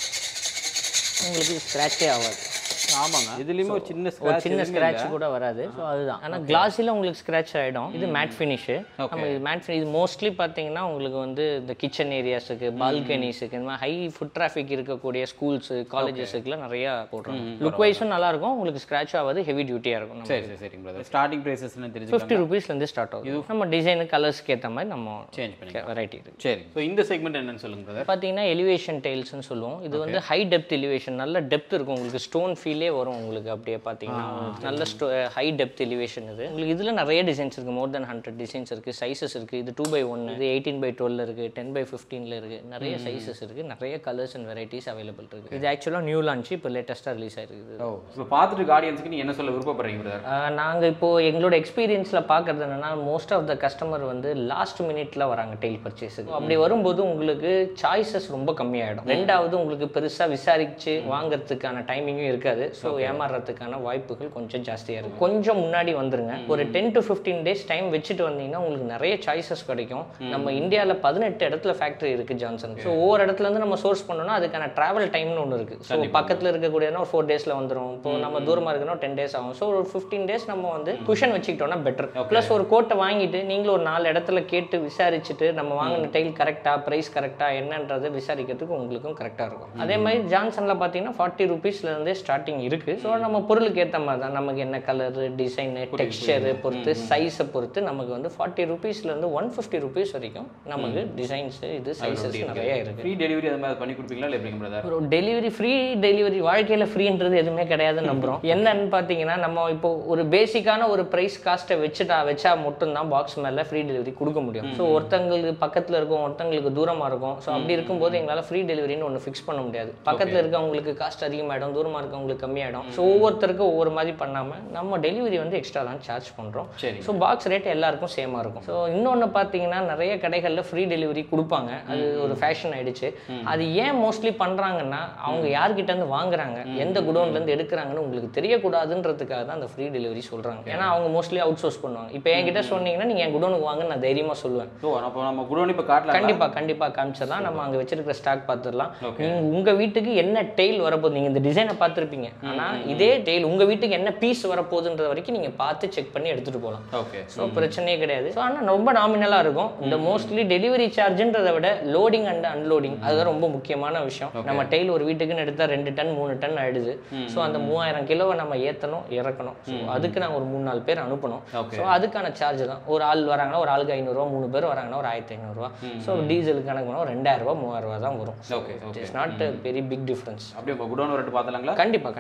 உங்களுக்கு ஸ்க்ராட்சே ஆகாது
ஆமாங்க இதுலயுமே ஒரு சின்ன
ஒரு
ஸ்க்ராட்ச்
சின்ன ஸ்க்ராட்ச் கூட வராது ஸோ அதுதான் ஆனால் கிளாஸில் உங்களுக்கு ஸ்க்ராட்ச் ஆகிடும் இது மேட் ஃபினிஷு
Okay.
நம்ம இது மேட் இது மோஸ்ட்லி பார்த்தீங்கன்னா உங்களுக்கு வந்து இந்த கிச்சன் ஏரியாஸுக்கு பால்கனிஸுக்கு இந்த மாதிரி ஹை ஃபுட் டிராஃபிக் இருக்கக்கூடிய ஸ்கூல்ஸு காலேஜஸுக்குலாம் நிறையா போடுறோம் லுக் வைஸும் நல்லாயிருக்கும் உங்களுக்கு ஸ்க்ராட்ச் ஆகாது ஹெவி டியூட்டியாக இருக்கும் நம்ம
சரி சரி சரிங்க பிரதர் ஸ்டார்டிங் ப்ரைஸஸ்னு தெரிஞ்சுக்கலாம்
ஃபிஃப்டி ருபீஸ்லேருந்து ஸ்டார்ட் ஆகும் நம்ம டிசைனு கலர்ஸ்க்கு ஏற்ற மாதிரி நம்ம
சேஞ்ச் பண்ணி
வெரைட்டி இருக்குது
சரி ஸோ இந்த செக்மெண்ட் என்னன்னு சொல்லுங்க பிரதர்
பார்த்தீங்கன்னா எலிவேஷன் டைல்ஸ்னு சொல்லுவோம் இது வந்து ஹை டெப்த் எலிவேஷன் நல்ல டெப்த் இருக்கும் உங்களுக்கு ஸ்டோன் ஃபீலே வரும் உங்களுக்கு அப்படியே பார்த்தீங்கன்னா உங்களுக்கு நல்ல ஸ்டோ ஹை டெப்த் எலிவேஷன் இது உங்களுக்கு இதில் நிறைய டிசைன்ஸ் இருக்குது மோர் தென் ஹண்ட்ரட் டிசைன்ஸ் இருக்குது சைஸஸ் இருக்குது இது டூ பை ஒன் இது எயிட்டீன் பை டுவெல் இருக்குது டென் பை ஃபிஃப்டீனில் இருக்குது நிறைய சைஸஸ் இருக்குது நிறைய கலர்ஸ் அண்ட் வெரைட்டிஸ் அவைலபிள் இருக்குது இது ஆக்சுவலாக நியூ லான்ச் இப்போ லேட்டஸ்ட்டாக ரிலீஸ் ஆயிருக்குது
ஓ இப்போ பார்த்துட்டு ஆடியன்ஸ்க்கு நீ என்ன சொல்ல விருப்பப்படுறீங்க பிரதர்
நாங்கள் இப்போது எங்களோட எக்ஸ்பீரியன்ஸில் பார்க்குறது என்னன்னா மோஸ்ட் ஆஃப் த கஸ்டமர் வந்து லாஸ்ட் மினிட்ல வராங்க டெய்ல் பர்ச்சேஸுக்கு அப்படி வரும்போது உங்களுக்கு சாய்ஸஸ் ரொம்ப கம்மியாயிடும் ரெண்டாவது உங்களுக்கு பெருசாக விசாரிச்சு வாங்குறதுக்கான டைமிங்கும் இருக்காது ஸோ ஏமாறுறதுக்கான வாய்ப்புகள் கொஞ்சம் ஜாஸ்தியாக இருக்கும் கொஞ்சம் முன்னாடி வந்துருங்க ஒரு ten to fifteen days time வச்சுட்டு வந்தீங்கன்னா உங்களுக்கு நிறைய சாய்ஸஸ் கிடைக்கும் நம்ம இந்தியாவில் பதினெட்டு இடத்துல ஃபேக்ட்ரி இருக்குது ஜான்சன் ஸோ ஒவ்வொரு இடத்துல இருந்து நம்ம சோர்ஸ் பண்ணோம்னா அதுக்கான ட்ராவல் டைம்னு ஒன்று இருக்குது ஸோ பக்கத்தில் இருக்கக்கூடியனா ஒரு ஃபோர் டேஸில் வந்துடும் இப்போ நம்ம தூரமாக இருக்கணும் டென் டேஸ் ஆகும் ஸோ ஒரு ஃபிஃப்டீன் டேஸ் நம்ம வந்து குஷன் வச்சுக்கிட்டோம்னா பெட்டர் ப்ளஸ் ஒரு கோட்டை வாங்கிட்டு நீங்களும் ஒரு நாலு இடத்துல கேட்டு விசாரிச்சுட்டு நம்ம வாங்கின டைல் கரெக்டாக ப்ரைஸ் கரெக்டாக என்னன்றதை விசாரிக்கிறதுக்கு உங்களுக்கும் கரெக்டாக இருக்கும் அதே மாதிரி ஜான்சனில் பார்த்தீங்கன்னா ஃபார்ட்டி ருபீஸ்லேருந்தே ஸ்டார்டிங் இருக்குது ஸோ நம்ம பொருளுக்கு ஏற்ற மாதிரி தான் நமக்கு என்ன கலரு டிசைனு டெக்ஸ்சரு பொறுத்து சைஸை பொறுத்து நமக்கு வந்து ஃபார்ட்டி ருபீஸ்லேருந்து ஒன் ஃபிஃப்டி ருபீஸ் வரைக்கும் நமக்கு டிசைன்ஸு இது சைஸஸ் நிறைய இருக்குது
ஃப்ரீ டெலிவரி அது மாதிரி பண்ணி கொடுப்பீங்களா இல்லை எப்படிங்க பிரதர்
ஒரு டெலிவரி ஃப்ரீ டெலிவரி வாழ்க்கையில் ஃப்ரீன்றது எதுவுமே கிடையாதுன்னு நம்புகிறோம் என்னன்னு பார்த்தீங்கன்னா நம்ம இப்போ ஒரு பேசிக்கான ஒரு ப்ரைஸ் காஸ்ட்டை வச்சுட்டா வச்சா மட்டும்தான் பாக்ஸ் மேலே ஃப்ரீ டெலிவரி கொடுக்க முடியும் ஸோ ஒருத்தங்களுக்கு பக்கத்தில் இருக்கும் ஒருத்தங்களுக்கு தூரமாக இருக்கும் ஸோ அப்படி இருக்கும்போது எங்களால் ஃப்ரீ டெலிவரின்னு ஒன்று ஃபிக்ஸ் பண்ண முடியாது பக்கத்தில் இருக்கவங்களுக்கு காஸ்ட் அதிகமாகிடும் தூரமாக இருக்கவங்களுக்கு கம்மியாயிடும் ஸோ ஒவ்வொருத்தருக்கும் ஒவ்வொரு மாதிரி பண்ணாமல் நம்ம டெலிவரி வந்து எக்ஸ்ட்ரா தான் சார்ஜ் பண்ணுறோம்
சரி
ஸோ பாக்ஸ் ரேட் எல்லாருக்கும் சேமாக இருக்கும் ஸோ இன்னொன்று பார்த்தீங்கன்னா நிறைய கடைகளில் ஃப்ரீ டெலிவரி கொடுப்பாங்க அது ஒரு ஃபேஷன் ஆயிடுச்சு அது ஏன் மோஸ்ட்லி பண்ணுறாங்கன்னா அவங்க யார்கிட்ட இருந்து வாங்குறாங்க எந்த குடோன்லேருந்து எடுக்கிறாங்கன்னு உங்களுக்கு தெரியக்கூடாதுன்றதுக்காக தான் அந்த ஃப்ரீ டெலிவரி சொல்கிறாங்க ஏன்னா அவங்க மோஸ்ட்லி அவுட் சோர்ஸ் பண்ணுவாங்க இப்போ என்கிட்ட சொன்னீங்கன்னா நீங்கள் என் குடோனுக்கு வாங்க நான் தைரியமாக சொல்லுவேன்
ஓ அப்போ நம்ம குடோன் இப்போ காட்டலாம்
கண்டிப்பா கண்டிப்பா காமிச்சிடலாம் நம்ம அங்க வச்சிருக்கிற ஸ்டாக் பார்த்துடலாம் நீங்க உங்க வீட்டுக்கு என்ன டெய்ல் வரப்போகுது நீங்க இந்த டிசைனை பார்த்துருப்பீங்க ஆனா இதே டெய்ல் உங்க வீட்டுக்கு என்ன பீஸ் வரப்போகுதுன்ற வரைக்கும் நீங்க பார்த்து செக் பண்ணி எடுத்துட்டு போகலாம்
ஓகே
ஸோ பிரச்சனையே கிடையாது ஸோ ஆனால் ரொம்ப நாமினலாக இருக்கும் இந்த மோஸ்ட்லி டெலிவரி சார்ஜ்ன்றதை விட லோடிங் அண்ட் அன்லோடிங் அதுதான் ரொம்ப முக்கியமான விஷயம் நம்ம டெய்ல் ஒரு வீட்டுக்குன்னு எடுத்தால் ரெண்டு டன் மூணு டன் ஆயிடுது ஸோ அந்த மூவாயிரம் கிலோவை நம்ம ஏற்றணும் இறக்கணும் ஸோ அதுக்கு நாங்கள் ஒரு மூணு நாலு பேர் அனுப்பணும்
Okay.
ஸோ அதுக்கான சார்ஜ் தான் ஒரு ஆள் வராங்கன்னா ஒரு ஆளுக்கு ஐநூறுரூவா மூணு பேர் வராங்கன்னா ஒரு ஆயிரத்தி ஐநூறுரூவா ஸோ டீசலுக்கு கணக்கு பண்ணால் ரெண்டாயிரம் ரூபா மூவாயிரம் ரூபா தான் வரும்
okay okay
it's not very big difference
அப்படியே உங்கள் குடோன் வரட்டு பார்த்தலாங்களா
கண்டிப்பாக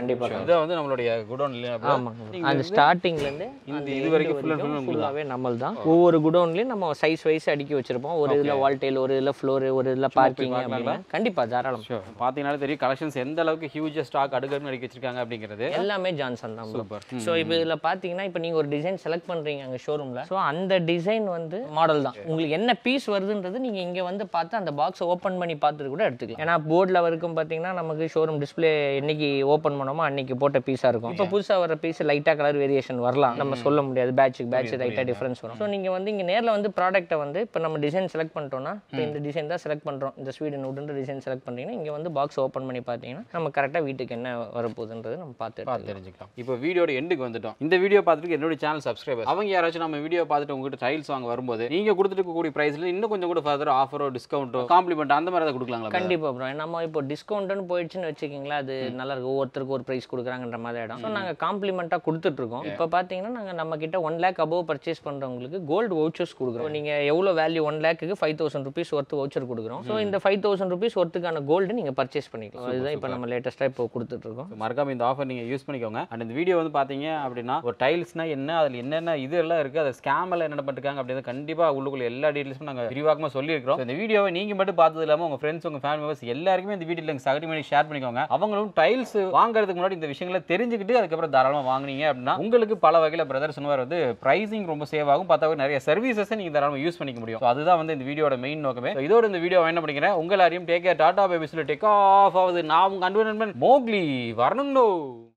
கண்டிப்பா
இதான் வந்து நம்மளுடைய குடோன் இல்லையா
ஆமாங்க
நீங்க
அந்த
வந்து
ஸ்டார்டிங்ல இருந்து
இந்த
அந்த
இது
end
வரைக்கும் full and full
வரைக்கும்
உங்களுக்கு தான்.
ஃபுல்லாவே நம்மள் தான் ஒவ்வொரு குடோன்லயும் நம்ம சைஸ் வைஸ் அடுக்கி வச்சிருப்போம் ஒரு இதுல வால்டெயில் ஒரு இதுல ஃப்ளோர் ஒரு இதுல பார்க்கிங்
பார்க்கலாங்களா?
அப்படின்னு கண்டிப்பா தாராளம்
ஷோ பார்த்தீங்கன்னாலே தெரியும் கலெக்ஷன்ஸ் எந்த அளவுக்கு ஹியூஜ் ஸ்டாக் அடுக்கடுன்னு அடிக்க வச்சிருக்காங்க அப்படிங்கிறது
எல்லாமே ஜான்சன் தான்
சூப்பர்
ஸோ இப்போ இதில் பார்த்தீங்கன்னா இப்போ நீங்கள் ஒரு டிசைன் செலக்ட் பண்ணுறீங்க அங்கே ஷோரூமில் ஸோ அந்த டிசைன் வந்து மாடல் தான் உங்களுக்கு என்ன பீஸ் வருதுன்றது நீங்கள் இங்கே வந்து பார்த்து அந்த பாக்ஸை ஓப்பன் பண்ணி பார்த்துட்டு கூட எடுத்துக்கலாம் ஏன்னா போர்டில் வரைக்கும் பார்த்தீங்கன்னா நமக்கு ஷோரூம் டிஸ்ப்ளே என்னைக்கு ஓப்பன் பண்ணோமோ அன்னைக்கு போட்ட பீஸாக இருக்கும் இப்போ புதுசாக வர பீஸ் லைட்டாக கலர் வேரியேஷன் வரலாம் நம்ம சொல்ல முடியாது பேட்சுக்கு பேட்ச் லைட்டாக டிஃப்ரென்ஸ் வரும் ஸோ நீங்கள் வந்து இங்கே நேரில் வந்து ப்ராடக்ட்டை வந்து இப்போ நம்ம டிசைன் செலக்ட் பண்ணிட்டோம்னா இப்போ இந்த டிசைன் தான் செலக்ட் பண்ணுறோம் இந்த ஸ்வீடன் உட்ன்ற டிசைன் செலக்ட் பண்ணிட்டீங்கன்னா இங்கே வந்து பாக்ஸ் ஓப்பன் பண்ணி பார்த்தீங்கன்னா நம்ம கரெக்டாக வீட்டுக்கு என்ன வரப்போகுதுன்றது நம்ம பார்த்து
பார்த்து தெரிஞ்சுக்கலாம் இப்போ வீடியோட எண்டுக்கு வந்துட்டோம் இந்த வீடியோ பார்த்துட்டு என்னோட சேனல் சப்ஸ்கிரைபர் அவங்க யாராச்சும் நம்ம வீடியோ பார்த்துட்டு உங்ககிட்ட டைல்ஸ் வாங்க வரும்போது நீங்க கொடுத்துட்டு இருக்கக்கூடிய பிரைஸ்ல இன்னும் கொஞ்சம் கூட ஃபர்தர் ஆஃபரோ டிஸ்கவுண்ட்டோ காம்ப்ளிமெண்ட் அந்த மாதிரி தான் கொடுக்கலாங்களா
கண்டிப்பா ப்ரோ நம்ம இப்போ டிஸ்கவுண்ட்னு போயிடுச்சுன்னு வச்சுக்கிங்களா அது நல்லா இருக்கு ஒவ்வொருத்தருக்கு ஒரு ப்ரைஸ் கொடுக்குறாங்கன்ற மாதிரி இடம் ஸோ நாங்கள் காம்ப்ளிமெண்ட்டாக கொடுத்துட்ருக்கோம் இப்போ பார்த்தீங்கன்னா நாங்கள் நம்ம கிட்ட ஒன் லேக் அபோவ் பர்ச்சேஸ் பண்ணுறவங்களுக்கு கோல்டு வவுச்சர்ஸ் கொடுக்குறோம் நீங்கள் எவ்வளோ வேல்யூ ஒன் லேக்குக்கு five thousand rupees worth voucher கொடுக்குறோம் ஸோ இந்த ஃபைவ் தௌசண்ட் ருபீஸ் ஒர்த்துக்கான கோல்டு நீங்கள் பர்ச்சேஸ் பண்ணிக்கலாம் அதுதான் இப்போ நம்ம லேட்டஸ்ட்டாக இப்போ கொடுத்துட்ருக்கோம்
So, மறக்காம இந்த ஆஃபர் நீங்க யூஸ் பண்ணிக்கோங்க அண்ட் இந்த வீடியோ வந்து பாத்தீங்க அப்படின்னா ஒரு டைல்ஸ்னா என்ன அதுல என்னென்ன இது எல்லாம் இருக்கு அதை ஸ்கேம்ல என்ன பண்ணிருக்காங்க அப்படின்னு கண்டிப்பா உள்ளுக்குள்ள எல்லா டீடைல்ஸும் நாங்க விரிவாக்கமா சொல்லியிருக்கிறோம் So, இந்த வீடியோவை நீங்க மட்டும் பார்த்தது இல்லாம உங்க ஃப்ரெண்ட்ஸ் உங்க ஃபேமிலி மெம்பர்ஸ் எல்லாருக்குமே இந்த வீடியோ லிங்க் சகடி பண்ணி ஷேர் பண்ணிக்கோங்க அவங்களும் டைல்ஸ் வாங்குறதுக்கு முன்னாடி இந்த விஷயங்களை தெரிஞ்சுக்கிட்டு அதுக்கப்புறம் தாராளமா வாங்குனீங்க அப்படின்னா உங்களுக்கு பல வகையில பிரதர் சொன்னவர் வந்து பிரைசிங் ரொம்ப சேவ் ஆகும் பத்தாவது நிறைய சர்வீசஸை நீங்க தாராளமா யூஸ் பண்ணிக்க முடியும் So, அதுதான் வந்து இந்த வீடியோட மெயின் நோக்கமே So, இதோட இந்த வீடியோ என்ன பண்ணிக்கிறேன் உங்க எல்லாரையும் டேக் கேர் டாடா பேபிஸ்ல டேக் ஆஃப் ஆகுது நான் உங்க அன்பு நண்பன் மோக்லி வரணுங்கோ